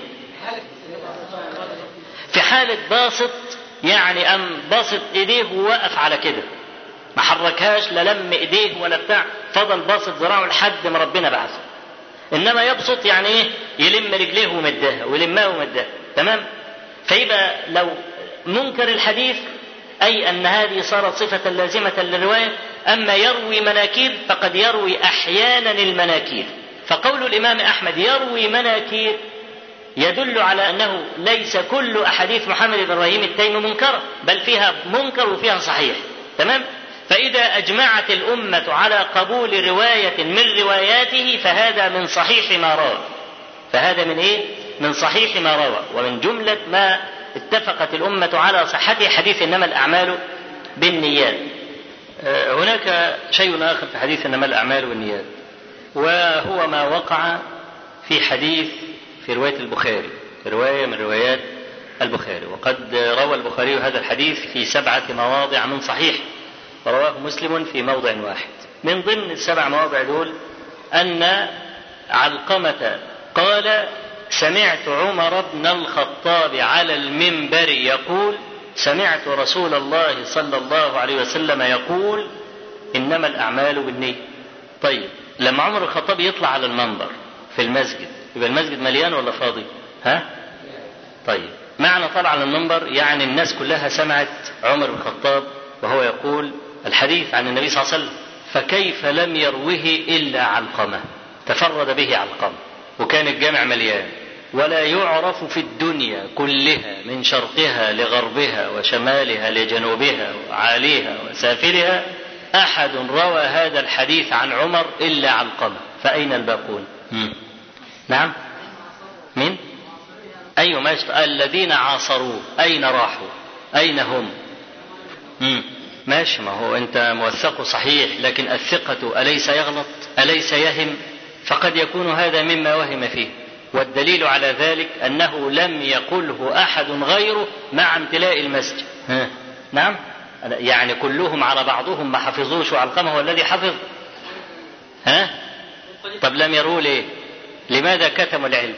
في حالة باسط يعني ام باسط ايديه ووقف على كده ما حركهاش لا لم ايديه ولا بتاع فضل باسط ذراعه لحد ما ربنا بعثه انما يبسط يعني ايه يلم رجليه ومدها ويلمها ومدها تمام فيبقى لو منكر الحديث اي ان هذه صارت صفه لازمه للروايه اما يروي مناكير فقد يروي احيانا المناكير فقول الامام احمد يروي مناكير يدل على انه ليس كل احاديث محمد بن ابراهيم التيمي منكره بل فيها منكر وفيها صحيح تمام فاذا اجمعت الامه على قبول روايه من رواياته فهذا من صحيح ما روى فهذا من ايه من صحيح ما روى ومن جمله ما اتفقت الامه على صحته حديث انما الاعمال بالنيات هناك شيء اخر في حديث انما الاعمال بالنيات وهو ما وقع في حديث في رواية البخاري رواية من روايات البخاري وقد روى البخاري هذا الحديث في سبعة مواضع من صحيح ورواه مسلم في موضع واحد من ضمن السبع مواضع دول أن علقمة قال سمعت عمر بن الخطاب على المنبر يقول سمعت رسول الله صلى الله عليه وسلم يقول إنما الأعمال بالنية طيب لما عمر الخطاب يطلع على المنبر في المسجد يبقى المسجد مليان ولا فاضي ها طيب معنى طلع على المنبر يعني الناس كلها سمعت عمر بن الخطاب وهو يقول الحديث عن النبي صلى الله عليه وسلم فكيف لم يروه إلا علقمة تفرد به علقمة وكان الجامع مليان ولا يعرف في الدنيا كلها من شرقها لغربها وشمالها لجنوبها وعاليها وسافلها أحد روى هذا الحديث عن عمر إلا علقمة فأين الباقون مم. نعم مين أي ماشي الذين عاصروه أين راحوا أين هم مم. ماشي ما هو أنت موثقه صحيح لكن الثقة أليس يغلط أليس يهم فقد يكون هذا مما وهم فيه والدليل على ذلك أنه لم يقله أحد غيره مع امتلاء المسجد ها. نعم يعني كلهم على بعضهم ما حفظوش وعلقمه هو الذي حفظ ها طب لم يروه ليه لماذا كتموا العلم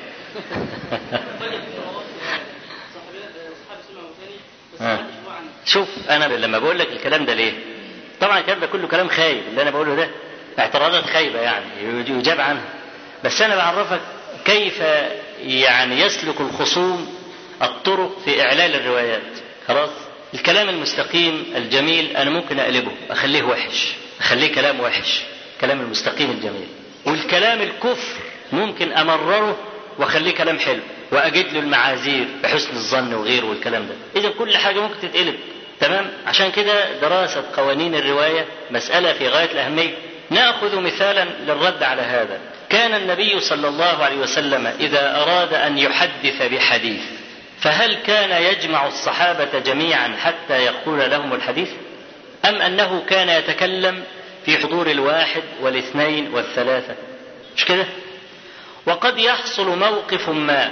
ها. شوف انا لما بقول لك الكلام ده ليه طبعا الكلام ده كله كلام خايب اللي انا بقوله ده اعتراضات خايبه يعني يجاب عنها بس انا بعرفك كيف يعني يسلك الخصوم الطرق في اعلال الروايات خلاص الكلام المستقيم الجميل انا ممكن اقلبه اخليه وحش اخليه كلام وحش كلام المستقيم الجميل والكلام الكفر ممكن امرره واخليه كلام حلو واجد له المعاذير بحسن الظن وغيره والكلام ده اذا كل حاجه ممكن تتقلب تمام عشان كده دراسه قوانين الروايه مساله في غايه الاهميه ناخذ مثالا للرد على هذا كان النبي صلى الله عليه وسلم اذا اراد ان يحدث بحديث فهل كان يجمع الصحابه جميعا حتى يقول لهم الحديث ام انه كان يتكلم في حضور الواحد والاثنين والثلاثه مش كده وقد يحصل موقف ما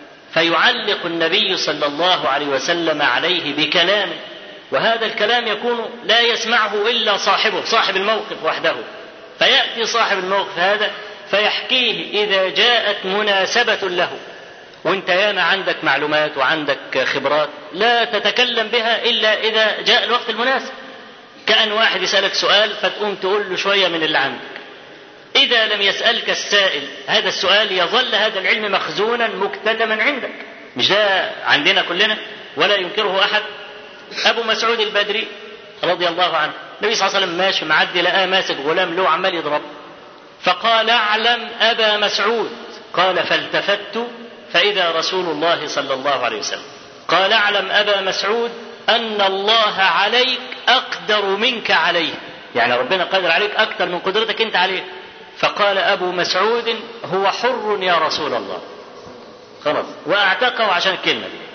فيعلق النبي صلى الله عليه وسلم عليه بكلامه وهذا الكلام يكون لا يسمعه الا صاحبه صاحب الموقف وحده فياتي صاحب الموقف هذا فيحكيه اذا جاءت مناسبه له وانت ياما عندك معلومات وعندك خبرات لا تتكلم بها الا اذا جاء الوقت المناسب كان واحد يسالك سؤال فتقوم تقول له شويه من اللي عندك إذا لم يسألك السائل هذا السؤال يظل هذا العلم مخزونا مكتتما عندك مش ده عندنا كلنا ولا ينكره أحد أبو مسعود البدري رضي الله عنه النبي صلى الله عليه وسلم ماشي معدي لقاه ماسك غلام له عمال يضرب فقال اعلم أبا مسعود قال فالتفت فإذا رسول الله صلى الله عليه وسلم قال اعلم أبا مسعود أن الله عليك أقدر منك عليه يعني ربنا قادر عليك أكثر من قدرتك أنت عليه فقال أبو مسعود هو حر يا رسول الله خلاص واعتقه عشان الكلمة دي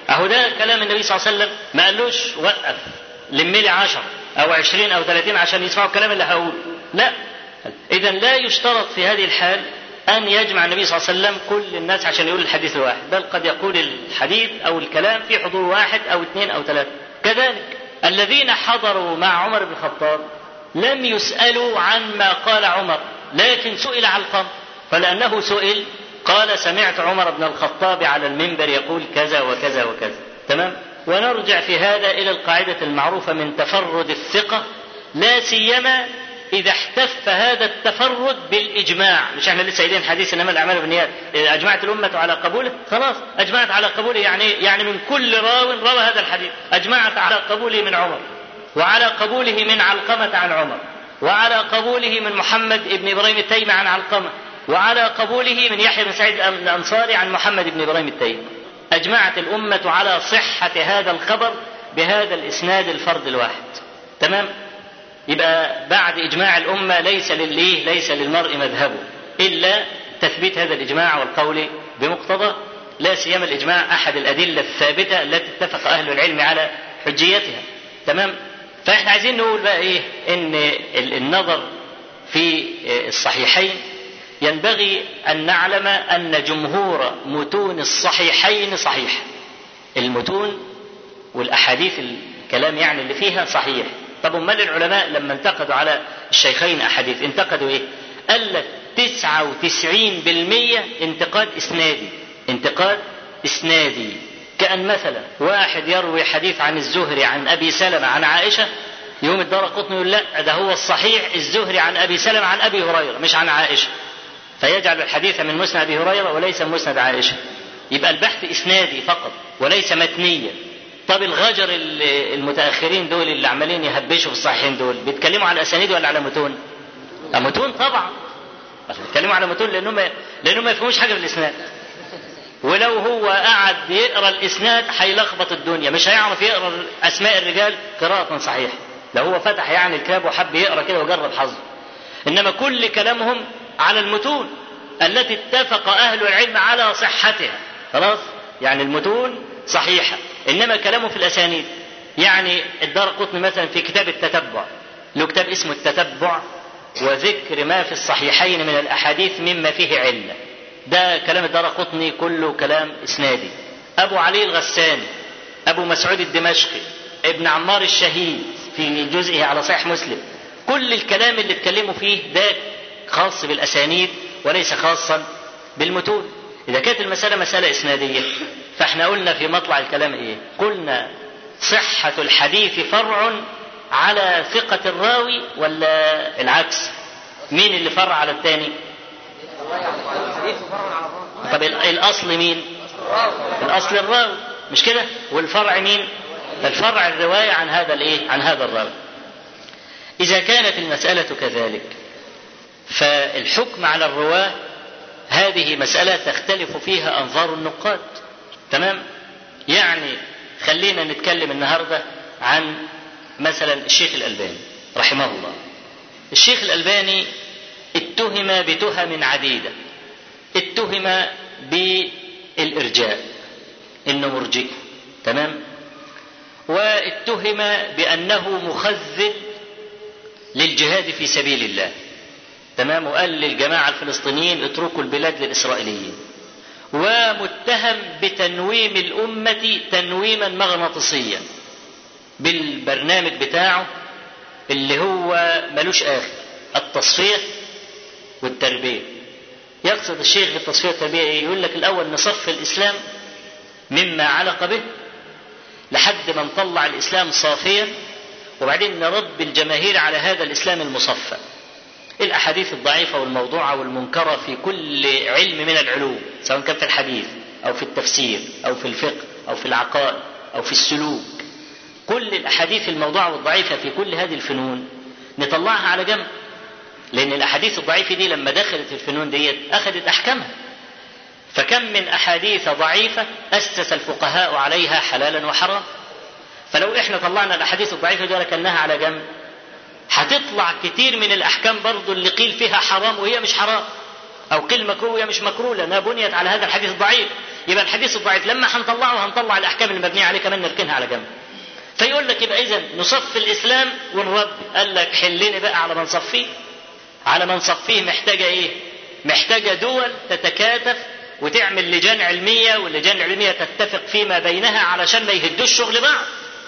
اهو ده كلام النبي صلى الله عليه وسلم ما قالوش وقف لم لي 10 او 20 او 30 عشان يسمعوا الكلام اللي هقوله لا اذا لا يشترط في هذه الحال ان يجمع النبي صلى الله عليه وسلم كل الناس عشان يقول الحديث الواحد بل قد يقول الحديث او الكلام في حضور واحد او اثنين او ثلاثه كذلك الذين حضروا مع عمر بن الخطاب لم يسالوا عن ما قال عمر لكن سئل علقمه فلانه سئل قال سمعت عمر بن الخطاب على المنبر يقول كذا وكذا وكذا تمام ونرجع في هذا الى القاعده المعروفه من تفرد الثقه لا سيما اذا احتف هذا التفرد بالاجماع مش احنا لسه قايلين حديث انما الاعمال بالنيات اذا اجمعت الامه على قبوله خلاص اجمعت على قبوله يعني يعني من كل راو روى هذا الحديث اجمعت على قبوله من عمر وعلى قبوله من علقمه عن عمر وعلى قبوله من محمد بن ابراهيم التيمي عن علقمه وعلى قبوله من يحيى بن سعيد الانصاري عن محمد بن ابراهيم التيمي اجمعت الامه على صحه هذا الخبر بهذا الاسناد الفرد الواحد تمام يبقى بعد اجماع الامه ليس لليه ليس للمرء مذهبه الا تثبيت هذا الاجماع والقول بمقتضى لا سيما الاجماع احد الادله الثابته التي اتفق اهل العلم على حجيتها تمام فاحنا عايزين نقول بقى ايه ان النظر في الصحيحين ينبغي ان نعلم ان جمهور متون الصحيحين صحيحه المتون والاحاديث الكلام يعني اللي فيها صحيح طب امال العلماء لما انتقدوا على الشيخين احاديث انتقدوا ايه قال لك 99% انتقاد اسنادي انتقاد اسنادي كان مثلا واحد يروي حديث عن الزهري عن ابي سلمه عن عائشه يوم الدار قطني يقول لا ده هو الصحيح الزهري عن ابي سلمه عن ابي هريره مش عن عائشه فيجعل الحديث من مسند ابي هريره وليس من مسند عائشه يبقى البحث اسنادي فقط وليس متنيا طب الغجر المتاخرين دول اللي عمالين يهبشوا في الصحيحين دول بيتكلموا على اسانيد ولا على متون؟ متون طبعا بس بيتكلموا على متون لانهم لانهم ما يفهموش حاجه في الاسناد ولو هو قعد يقرا الاسناد هيلخبط الدنيا مش هيعرف يقرا اسماء الرجال قراءه صحيحه لو هو فتح يعني الكتاب وحب يقرا كده وجرب حظه انما كل كلامهم على المتون التي اتفق اهل العلم على صحتها خلاص يعني المتون صحيحه انما كلامه في الاسانيد يعني الدار قطني مثلا في كتاب التتبع له كتاب اسمه التتبع وذكر ما في الصحيحين من الاحاديث مما فيه عله ده كلام الدار قطني كله كلام اسنادي ابو علي الغساني ابو مسعود الدمشقي ابن عمار الشهيد في جزئه على صحيح مسلم كل الكلام اللي اتكلموا فيه ده خاص بالاسانيد وليس خاصا بالمتون اذا كانت المساله مساله اسناديه فاحنا قلنا في مطلع الكلام ايه قلنا صحه الحديث فرع على ثقه الراوي ولا العكس مين اللي فرع على الثاني طب الاصل مين الاصل الراوي مش كده والفرع مين الفرع الروايه عن هذا الايه عن هذا الراوي اذا كانت المساله كذلك فالحكم على الرواه هذه مساله تختلف فيها انظار النقاد تمام يعني خلينا نتكلم النهارده عن مثلا الشيخ الالباني رحمه الله الشيخ الالباني اتهم بتهم عديده اتهم بالارجاء انه مرجئ تمام واتهم بانه مخذل للجهاد في سبيل الله تمام وقال للجماعه الفلسطينيين اتركوا البلاد للاسرائيليين ومتهم بتنويم الامه تنويما مغناطيسيا بالبرنامج بتاعه اللي هو ملوش اخر التصفيه والتربيه يقصد الشيخ بالتصفيه والتربيه ايه؟ يقول لك الاول نصف الاسلام مما علق به لحد ما نطلع الاسلام صافيا وبعدين نرد الجماهير على هذا الاسلام المصفى. الاحاديث الضعيفه والموضوعه والمنكره في كل علم من العلوم سواء كان في الحديث او في التفسير او في الفقه او في العقائد او في السلوك. كل الاحاديث الموضوعه والضعيفه في كل هذه الفنون نطلعها على جنب. لان الاحاديث الضعيفه دي لما دخلت الفنون ديت اخذت احكامها. فكم من احاديث ضعيفه اسس الفقهاء عليها حلالا وحرام فلو احنا طلعنا الاحاديث الضعيفه دي وركناها على جنب هتطلع كتير من الاحكام برضو اللي قيل فيها حرام وهي مش حرام او قيل مكروه وهي مش مكروه لانها بنيت على هذا الحديث الضعيف يبقى الحديث الضعيف لما هنطلعه هنطلع الاحكام المبنيه عليه كمان نركنها على جنب فيقول لك يبقى اذا نصفي الاسلام ونرد قال لك حلني بقى على ما نصفيه على ما نصفيه محتاجه ايه محتاجه دول تتكاتف وتعمل لجان علميه واللجان العلميه تتفق فيما بينها علشان ما يهدوش شغل بعض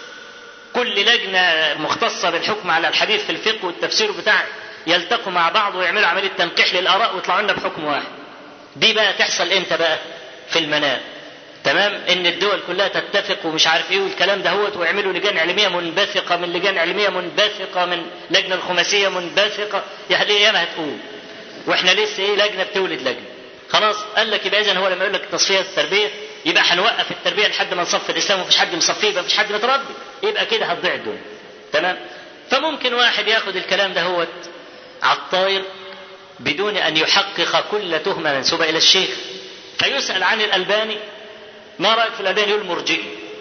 كل لجنه مختصه بالحكم على الحديث في الفقه والتفسير بتاع يلتقوا مع بعض ويعملوا عمليه تنقيح للاراء ويطلعوا لنا بحكم واحد دي بقى تحصل امتى بقى في المنام تمام ان الدول كلها تتفق ومش عارف ايه والكلام ده هوت ويعملوا لجان علميه منبثقه من لجان علميه منبثقه من لجنه الخماسيه منبثقه يعني ايه ما هتقول واحنا لسه ايه لجنه بتولد لجنه خلاص قال لك يبقى اذا هو لما يقول لك تصفيه التربيه يبقى هنوقف التربيه لحد ما نصفي الاسلام ومفيش حد مصفيه يبقى مفيش حد متربي يبقى كده هتضيع الدنيا تمام فممكن واحد ياخد الكلام ده هوت على الطاير بدون ان يحقق كل تهمه منسوبه الى الشيخ فيسال عن الالباني ما رايك في الالباني يقول مرجئي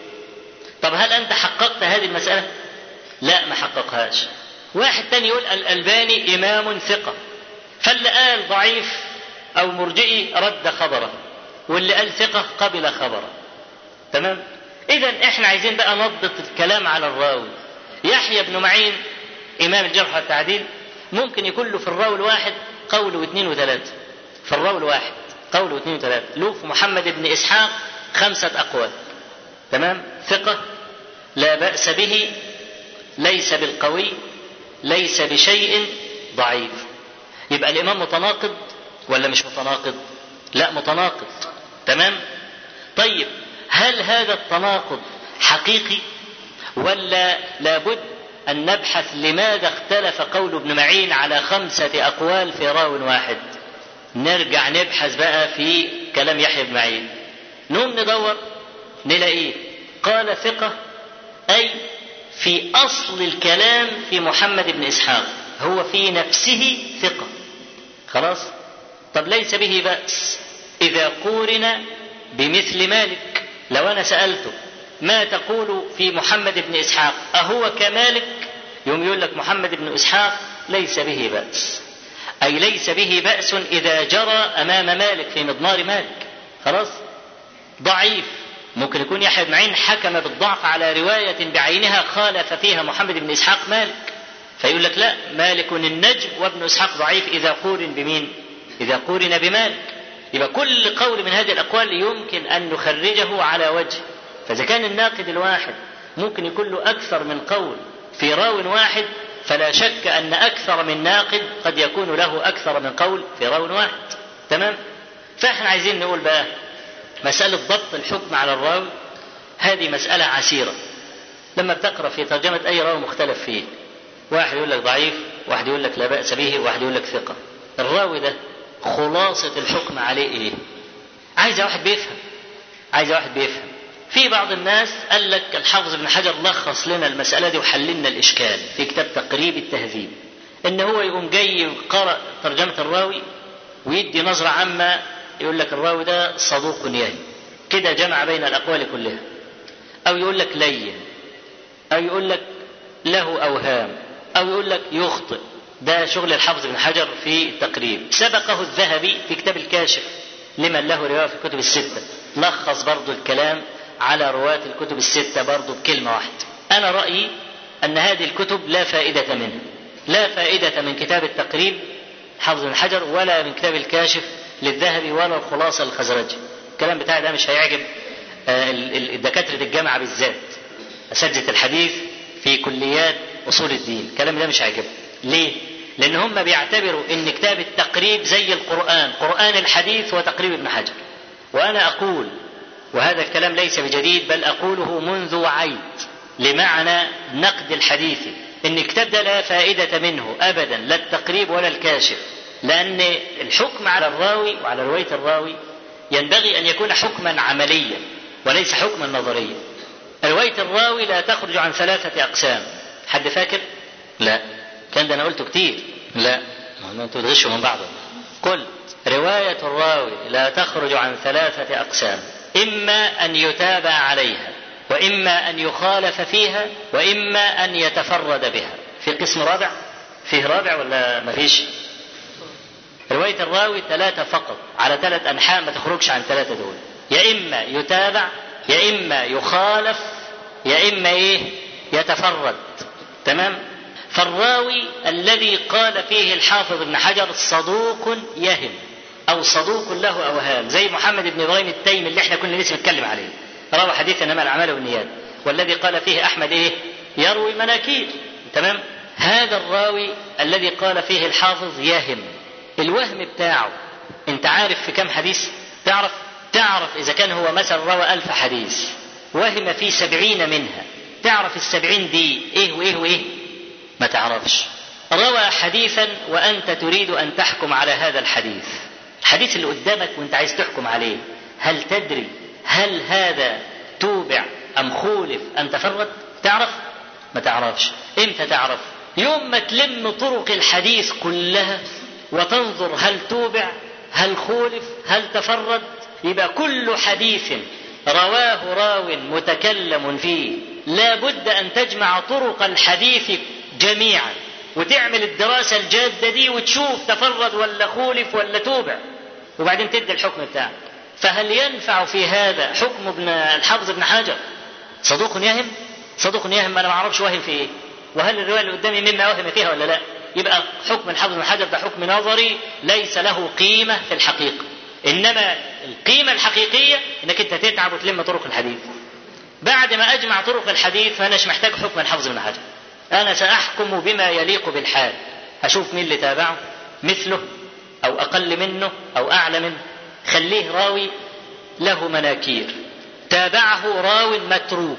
طب هل انت حققت هذه المساله لا ما حققهاش واحد تاني يقول الالباني امام ثقه فاللي قال ضعيف او مرجئي رد خبره واللي قال ثقه قبل خبره تمام اذا احنا عايزين بقى نضبط الكلام على الراوي يحيى بن معين امام الجرح والتعديل ممكن يكون له في الراوي الواحد قول واثنين وثلاثه في الراوي الواحد قول واثنين وثلاثه له في محمد بن اسحاق خمسه اقوال تمام ثقه لا باس به ليس بالقوي ليس بشيء ضعيف يبقى الامام متناقض ولا مش متناقض لا متناقض تمام طيب هل هذا التناقض حقيقي ولا لابد أن نبحث لماذا اختلف قول ابن معين على خمسة أقوال في راو واحد نرجع نبحث بقى في كلام يحيى بن معين نقوم ندور نلاقيه قال ثقة أي في أصل الكلام في محمد بن إسحاق هو في نفسه ثقة خلاص طب ليس به بأس إذا قورن بمثل مالك لو أنا سألته ما تقول في محمد بن إسحاق أهو كمالك يوم يقول لك محمد بن إسحاق ليس به بأس أي ليس به بأس إذا جرى أمام مالك في مضمار مالك خلاص ضعيف ممكن يكون يحيى بن معين حكم بالضعف على رواية بعينها خالف فيها محمد بن إسحاق مالك فيقول لك لا مالك النجم وابن إسحاق ضعيف إذا قورن بمين إذا قورن بمالك يبقى كل قول من هذه الأقوال يمكن أن نخرجه على وجه فإذا كان الناقد الواحد ممكن يكون له أكثر من قول في راو واحد فلا شك أن أكثر من ناقد قد يكون له أكثر من قول في راو واحد تمام فإحنا عايزين نقول بقى مسألة ضبط الحكم على الراوي هذه مسألة عسيرة لما بتقرأ في ترجمة أي راوي مختلف فيه واحد يقول لك ضعيف واحد يقول لك لا بأس به واحد يقول لك ثقة الراوي ده خلاصة الحكم عليه إيه عايز واحد بيفهم عايز واحد بيفهم في بعض الناس قال لك الحافظ ابن حجر لخص لنا المسألة دي وحل لنا الإشكال في كتاب تقريب التهذيب إن هو يقوم جاي قرأ ترجمة الراوي ويدي نظرة عامة يقول لك الراوي ده صدوق يهي كده جمع بين الأقوال كلها أو يقول لك لين أو يقول لك له أوهام أو يقول لك يخطئ ده شغل الحافظ بن حجر في التقريب سبقه الذهبي في كتاب الكاشف لمن له رواية في الكتب الستة لخص برضو الكلام على رواة الكتب الستة برضو بكلمة واحدة أنا رأيي أن هذه الكتب لا فائدة منها لا فائدة من كتاب التقريب حافظ بن حجر ولا من كتاب الكاشف للذهبي ولا الخلاصة الخزرجي الكلام بتاعي ده مش هيعجب دكاترة الجامعة بالذات أساتذة الحديث في كليات أصول الدين الكلام ده مش هيعجبهم ليه؟ لأن هم بيعتبروا أن كتاب التقريب زي القرآن قرآن الحديث وتقريب ابن حجر وأنا أقول وهذا الكلام ليس بجديد بل أقوله منذ وعيت لمعنى نقد الحديث ان الكتاب ده لا فائدة منه ابدا لا التقريب ولا الكاشف لان الحكم على الراوي وعلى رواية الراوي ينبغي ان يكون حكما عمليا وليس حكما نظريا رواية الراوي لا تخرج عن ثلاثة اقسام حد فاكر لا كان ده انا قلته كتير لا ما انتوا بتغشوا من بعض قلت رواية الراوي لا تخرج عن ثلاثة اقسام اما ان يتابع عليها واما ان يخالف فيها واما ان يتفرد بها في قسم رابع فيه رابع ولا ما فيش رواية الراوي ثلاثة فقط على ثلاث أنحاء ما تخرجش عن ثلاثة دول يا إما يتابع يا إما يخالف يا إما إيه يتفرد تمام فالراوي الذي قال فيه الحافظ ابن حجر صدوق يهم أو صدوق له أوهام زي محمد بن إبراهيم التيمي اللي احنا كنا لسه بنتكلم عليه روى حديث إنما الأعمال بالنيات والذي قال فيه أحمد إيه يروي مناكير تمام هذا الراوي الذي قال فيه الحافظ يهم الوهم بتاعه انت عارف في كم حديث تعرف تعرف إذا كان هو مثلا روى ألف حديث وهم في سبعين منها تعرف السبعين دي إيه وإيه وإيه ما تعرفش روى حديثا وأنت تريد أن تحكم على هذا الحديث الحديث اللي قدامك وانت عايز تحكم عليه هل تدري هل هذا توبع أم خولف أم تفرد تعرف ما تعرفش امتى تعرف يوم ما تلم طرق الحديث كلها وتنظر هل توبع هل خولف هل تفرد يبقى كل حديث رواه راو متكلم فيه لا بد أن تجمع طرق الحديث جميعا وتعمل الدراسة الجادة دي وتشوف تفرد ولا خولف ولا توبع وبعدين تدي الحكم بتاعك فهل ينفع في هذا حكم ابن الحافظ ابن حجر صدوق يهم صدوق يهم انا ما اعرفش واهم في ايه وهل الروايه اللي قدامي مما وهم فيها ولا لا يبقى حكم الحافظ ابن حجر ده حكم نظري ليس له قيمه في الحقيقه انما القيمه الحقيقيه انك انت تتعب وتلم طرق الحديث بعد ما اجمع طرق الحديث فانا مش محتاج حكم الحافظ ابن حجر انا ساحكم بما يليق بالحال اشوف مين اللي تابعه مثله او اقل منه او اعلى منه خليه راوي له مناكير تابعه راو متروك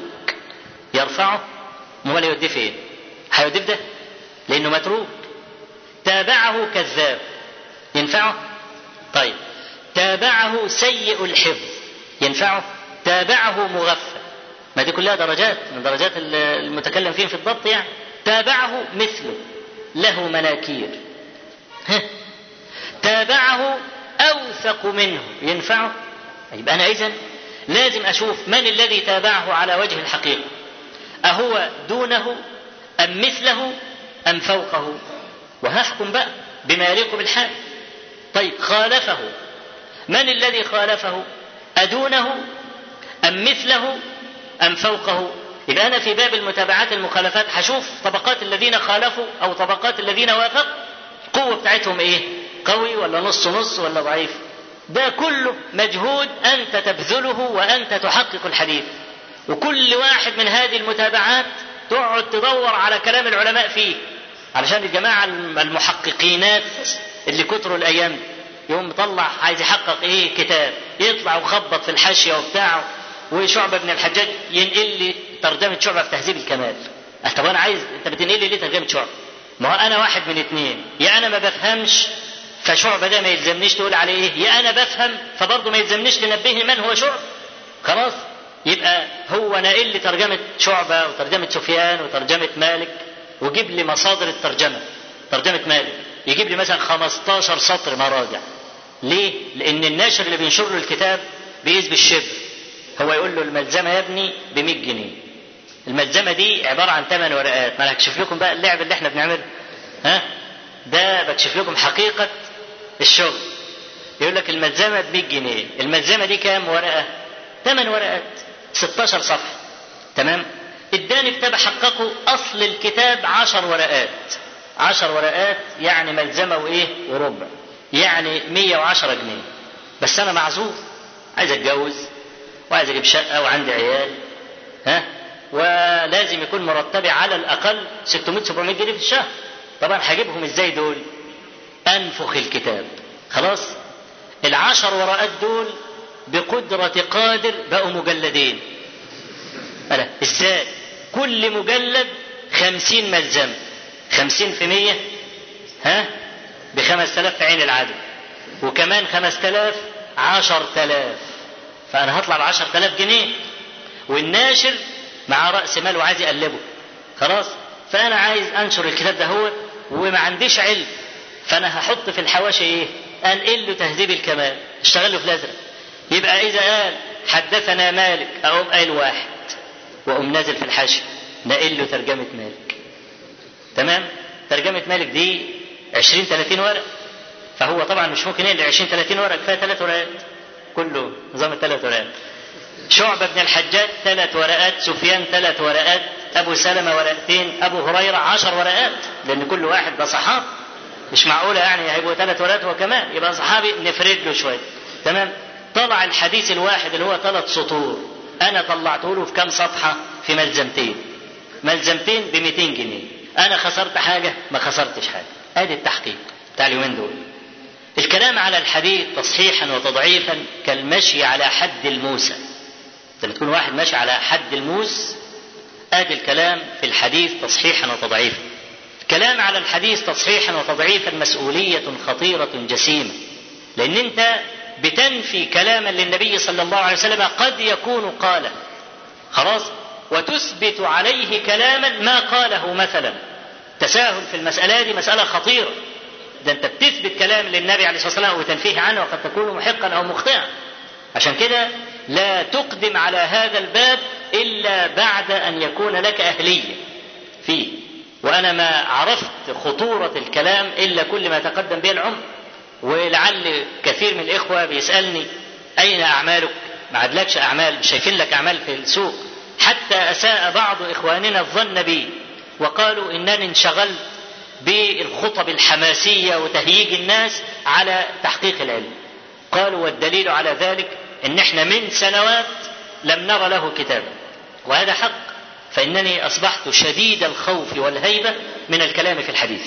يرفعه امال يوديه فين هيوديه في ده لانه متروك تابعه كذاب ينفعه طيب تابعه سيء الحفظ ينفعه تابعه مغفل ما دي كلها درجات من درجات المتكلم فيهم في الضبط يعني تابعه مثله له مناكير ها تابعه أوثق منه ينفعه يبقى أنا إذن لازم أشوف من الذي تابعه على وجه الحقيقة أهو دونه أم مثله أم فوقه وهحكم بقى بما يليق بالحال طيب خالفه من الذي خالفه أدونه أم مثله أم فوقه يبقى أنا في باب المتابعات المخالفات هشوف طبقات الذين خالفوا أو طبقات الذين وافقوا القوة بتاعتهم إيه قوي ولا نص نص ولا ضعيف ده كله مجهود أنت تبذله وأنت تحقق الحديث وكل واحد من هذه المتابعات تقعد تدور على كلام العلماء فيه علشان الجماعة المحققينات اللي كتروا الأيام دي يوم مطلع عايز يحقق ايه كتاب يطلع وخبط في الحاشيه وبتاعه وشعبة بن الحجاج ينقل لي ترجمة شعبة في تهذيب الكمال طب انا عايز انت بتنقل لي ليه ترجمة شعبة ما هو انا واحد من اتنين يا انا ما بفهمش فشعبة ده ما يلزمنيش تقول عليه ايه يا انا بفهم فبرضه ما يلزمنيش تنبهني من هو شعبة خلاص يبقى هو ناقل لي ترجمة شعبة وترجمة سفيان وترجمة مالك وجيب لي مصادر الترجمة ترجمة مالك يجيب لي مثلا 15 سطر مراجع ليه؟ لأن الناشر اللي بينشر له الكتاب بيقيس بالشبر هو يقول له الملزمة يا ابني ب 100 جنيه الملزمة دي عبارة عن ثمان ورقات ما أنا هكشف لكم بقى اللعب اللي احنا بنعمله ها ده بكشف لكم حقيقة الشغل يقول لك الملزمة ب 100 جنيه الملزمة دي كام ورقة؟ ثمان ورقات 16 صفحة تمام؟ اداني كتاب حققه أصل الكتاب 10 ورقات 10 ورقات يعني ملزمة وإيه؟ وربع يعني 110 جنيه بس انا معذور عايز اتجوز وعايز اجيب شقه وعندي عيال ها ولازم يكون مرتبي على الاقل 600 700 جنيه في الشهر طبعا هجيبهم ازاي دول انفخ الكتاب خلاص العشر ورقات دول بقدرة قادر بقوا مجلدين ألا ازاي كل مجلد خمسين ملزمة خمسين في مية ها بخمس تلاف في عين العدد وكمان خمس تلاف عشر تلاف فأنا هطلع بعشر تلاف جنيه والناشر مع رأس مال وعايز يقلبه خلاص فأنا عايز أنشر الكتاب ده هو وما عنديش علم فأنا هحط في الحواشي إيه أنقل له تهذيب الكمال اشتغل له في الأزرق يبقى إذا قال حدثنا مالك أقوم قايل واحد وأقوم نازل في الحاشية نقل له ترجمة مالك تمام ترجمة مالك دي 20 30 ورق فهو طبعا مش ممكن ينقل 20 30 ورق كفايه ثلاث ورقات كله نظام الثلاث ورقات شعبة بن الحجاج ثلاث ورقات سفيان ثلاث ورقات أبو سلمة ورقتين أبو هريرة عشر ورقات لأن كل واحد ده صحابي مش معقولة يعني هيبقوا ثلاث ورقات هو كمان يبقى صحابي نفرد له شوية تمام طلع الحديث الواحد اللي هو ثلاث سطور أنا طلعته له في كام صفحة في ملزمتين ملزمتين ب 200 جنيه أنا خسرت حاجة ما خسرتش حاجة ادي التحقيق بتاع اليومين دول الكلام على الحديث تصحيحا وتضعيفا كالمشي على حد الموسى لما تكون واحد ماشي على حد الموس ادي الكلام في الحديث تصحيحا وتضعيفا كلام على الحديث تصحيحا وتضعيفا مسؤولية خطيرة جسيمة لأن أنت بتنفي كلاما للنبي صلى الله عليه وسلم قد يكون قاله خلاص وتثبت عليه كلاما ما قاله مثلا تساهل في المسألة دي مسألة خطيرة ده أنت بتثبت كلام للنبي عليه الصلاة والسلام وتنفيه عنه وقد تكون محقا أو مخطئا عشان كده لا تقدم على هذا الباب إلا بعد أن يكون لك أهلية فيه وأنا ما عرفت خطورة الكلام إلا كل ما تقدم به العمر ولعل كثير من الإخوة بيسألني أين أعمالك ما عدلكش أعمال مش شايفين لك أعمال في السوق حتى أساء بعض إخواننا الظن بي وقالوا إنني انشغلت بالخطب الحماسية وتهييج الناس على تحقيق العلم قالوا والدليل على ذلك ان احنا من سنوات لم نرى له كتابا وهذا حق فانني اصبحت شديد الخوف والهيبه من الكلام في الحديث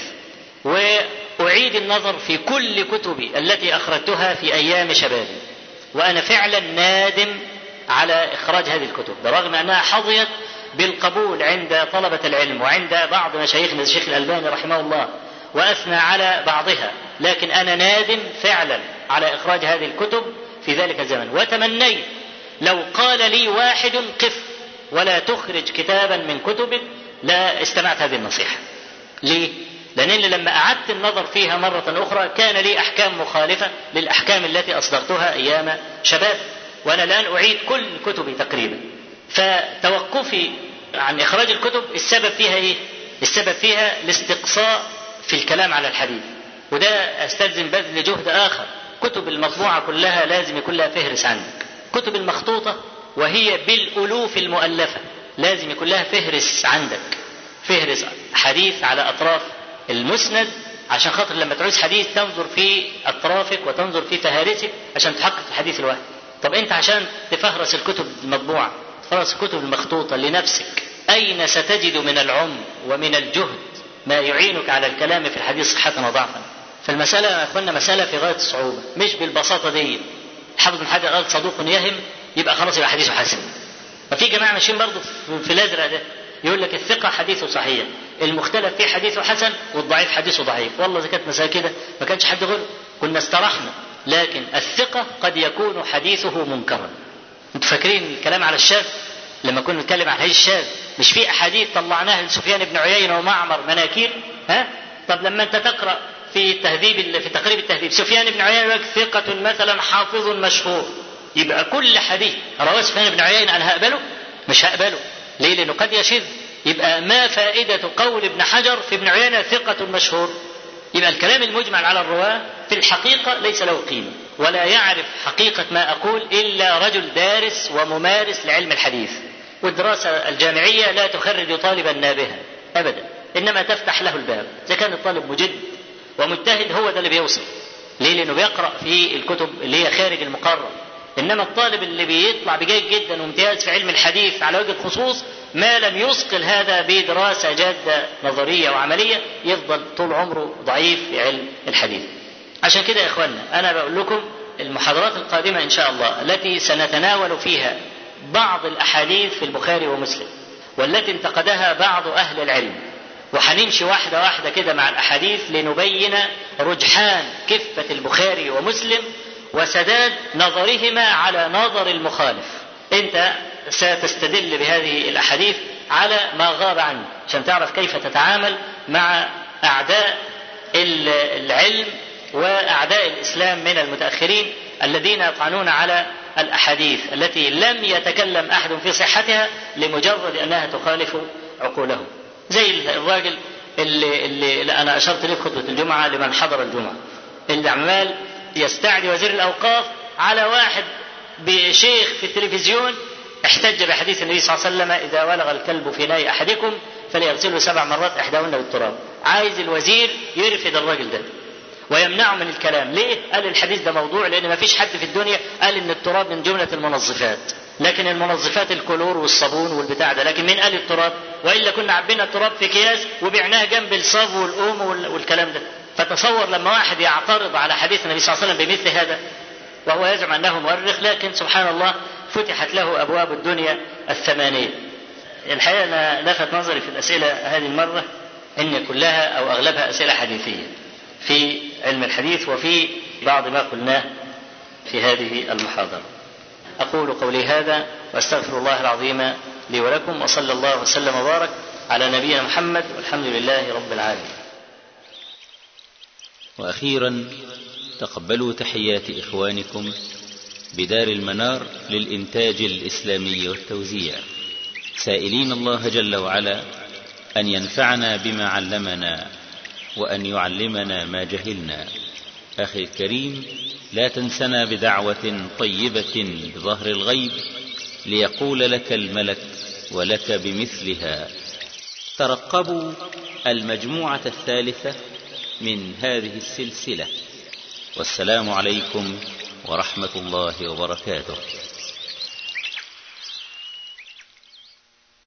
واعيد النظر في كل كتبي التي اخرجتها في ايام شبابي وانا فعلا نادم على اخراج هذه الكتب برغم انها حظيت بالقبول عند طلبه العلم وعند بعض مشايخنا الشيخ الالباني رحمه الله واثنى على بعضها لكن انا نادم فعلا على اخراج هذه الكتب في ذلك الزمن وتمنيت لو قال لي واحد قف ولا تخرج كتابا من كتبك لا استمعت هذه النصيحة ليه؟ لأنني لما أعدت النظر فيها مرة أخرى كان لي أحكام مخالفة للأحكام التي أصدرتها أيام شباب وأنا الآن أعيد كل كتبي تقريبا فتوقفي عن إخراج الكتب السبب فيها إيه؟ السبب فيها الاستقصاء في الكلام على الحديث وده استلزم بذل جهد آخر كتب المطبوعة كلها لازم يكون لها فهرس عندك كتب المخطوطة وهي بالألوف المؤلفة لازم يكون لها فهرس عندك فهرس حديث على أطراف المسند عشان خاطر لما تعوز حديث تنظر في أطرافك وتنظر في فهارسك عشان تحقق الحديث الواحد طب أنت عشان تفهرس الكتب المطبوعة تفهرس الكتب المخطوطة لنفسك أين ستجد من العمر ومن الجهد ما يعينك على الكلام في الحديث صحة وضعفا فالمسألة يا أخوانا مسألة في غاية الصعوبة مش بالبساطة دي حافظ بن حجر قال صدوق يهم يبقى خلاص يبقى حديثه حسن ففي جماعة ماشيين برضه في الأزرق ده يقول لك الثقة حديثه صحيح المختلف فيه حديثه حسن والضعيف حديثه ضعيف والله إذا كانت مسألة كده ما كانش حد غير كنا استرحنا لكن الثقة قد يكون حديثه منكرا انتوا فاكرين الكلام على الشاذ لما كنا نتكلم عن الحديث الشاذ مش في احاديث طلعناها لسفيان بن عيينه ومعمر مناكير ها طب لما انت تقرا في تهذيب في تقريب التهذيب سفيان بن عيينه يقول ثقة مثلا حافظ مشهور يبقى كل حديث رواه سفيان بن عيينه انا هقبله مش هقبله ليه لانه قد يشذ يبقى ما فائدة قول ابن حجر في ابن عيينة ثقة مشهور يبقى الكلام المجمل على الرواة في الحقيقة ليس له قيمة ولا يعرف حقيقة ما أقول إلا رجل دارس وممارس لعلم الحديث والدراسة الجامعية لا تخرج طالبا نابها أبدا إنما تفتح له الباب إذا كان الطالب مجد ومجتهد هو ده اللي بيوصل ليه لأنه بيقرأ في الكتب اللي هي خارج المقرر إنما الطالب اللي بيطلع بجيد جدا وامتياز في علم الحديث على وجه الخصوص ما لم يثقل هذا بدراسة جادة نظرية وعملية يفضل طول عمره ضعيف في علم الحديث عشان كده يا إخواننا أنا بقول لكم المحاضرات القادمة إن شاء الله التي سنتناول فيها بعض الأحاديث في البخاري ومسلم والتي انتقدها بعض أهل العلم وهنمشي واحدة واحدة كده مع الأحاديث لنبين رجحان كفة البخاري ومسلم وسداد نظرهما على نظر المخالف أنت ستستدل بهذه الأحاديث على ما غاب عنك عشان تعرف كيف تتعامل مع أعداء العلم وأعداء الإسلام من المتأخرين الذين يطعنون على الأحاديث التي لم يتكلم أحد في صحتها لمجرد أنها تخالف عقولهم زي الراجل اللي, اللي أنا أشرت له في خطبة الجمعة لمن حضر الجمعة اللي عمال يستعدي وزير الأوقاف على واحد بشيخ في التلفزيون احتج بحديث النبي صلى الله عليه وسلم اذا ولغ الكلب في ناي احدكم فليغسله سبع مرات احداهن بالتراب عايز الوزير يرفد الراجل ده ويمنعه من الكلام ليه قال الحديث ده موضوع لان ما فيش حد في الدنيا قال ان التراب من جمله المنظفات لكن المنظفات الكلور والصابون والبتاع ده لكن مين قال التراب والا كنا عبينا التراب في اكياس وبعناه جنب الصاف والاوم وال- والكلام ده فتصور لما واحد يعترض على حديث النبي صلى الله عليه وسلم بمثل هذا وهو يزعم انه مؤرخ لكن سبحان الله فتحت له ابواب الدنيا الثمانيه. الحقيقه انا لفت نظري في الاسئله هذه المره ان كلها او اغلبها اسئله حديثيه في علم الحديث وفي بعض ما قلناه في هذه المحاضره. اقول قولي هذا واستغفر الله العظيم لي ولكم وصلى الله وسلم وبارك على نبينا محمد والحمد لله رب العالمين.
واخيرا تقبلوا تحيات اخوانكم بدار المنار للانتاج الاسلامي والتوزيع سائلين الله جل وعلا ان ينفعنا بما علمنا وان يعلمنا ما جهلنا اخي الكريم لا تنسنا بدعوه طيبه بظهر الغيب ليقول لك الملك ولك بمثلها ترقبوا المجموعه الثالثه من هذه السلسله والسلام عليكم ورحمه الله وبركاته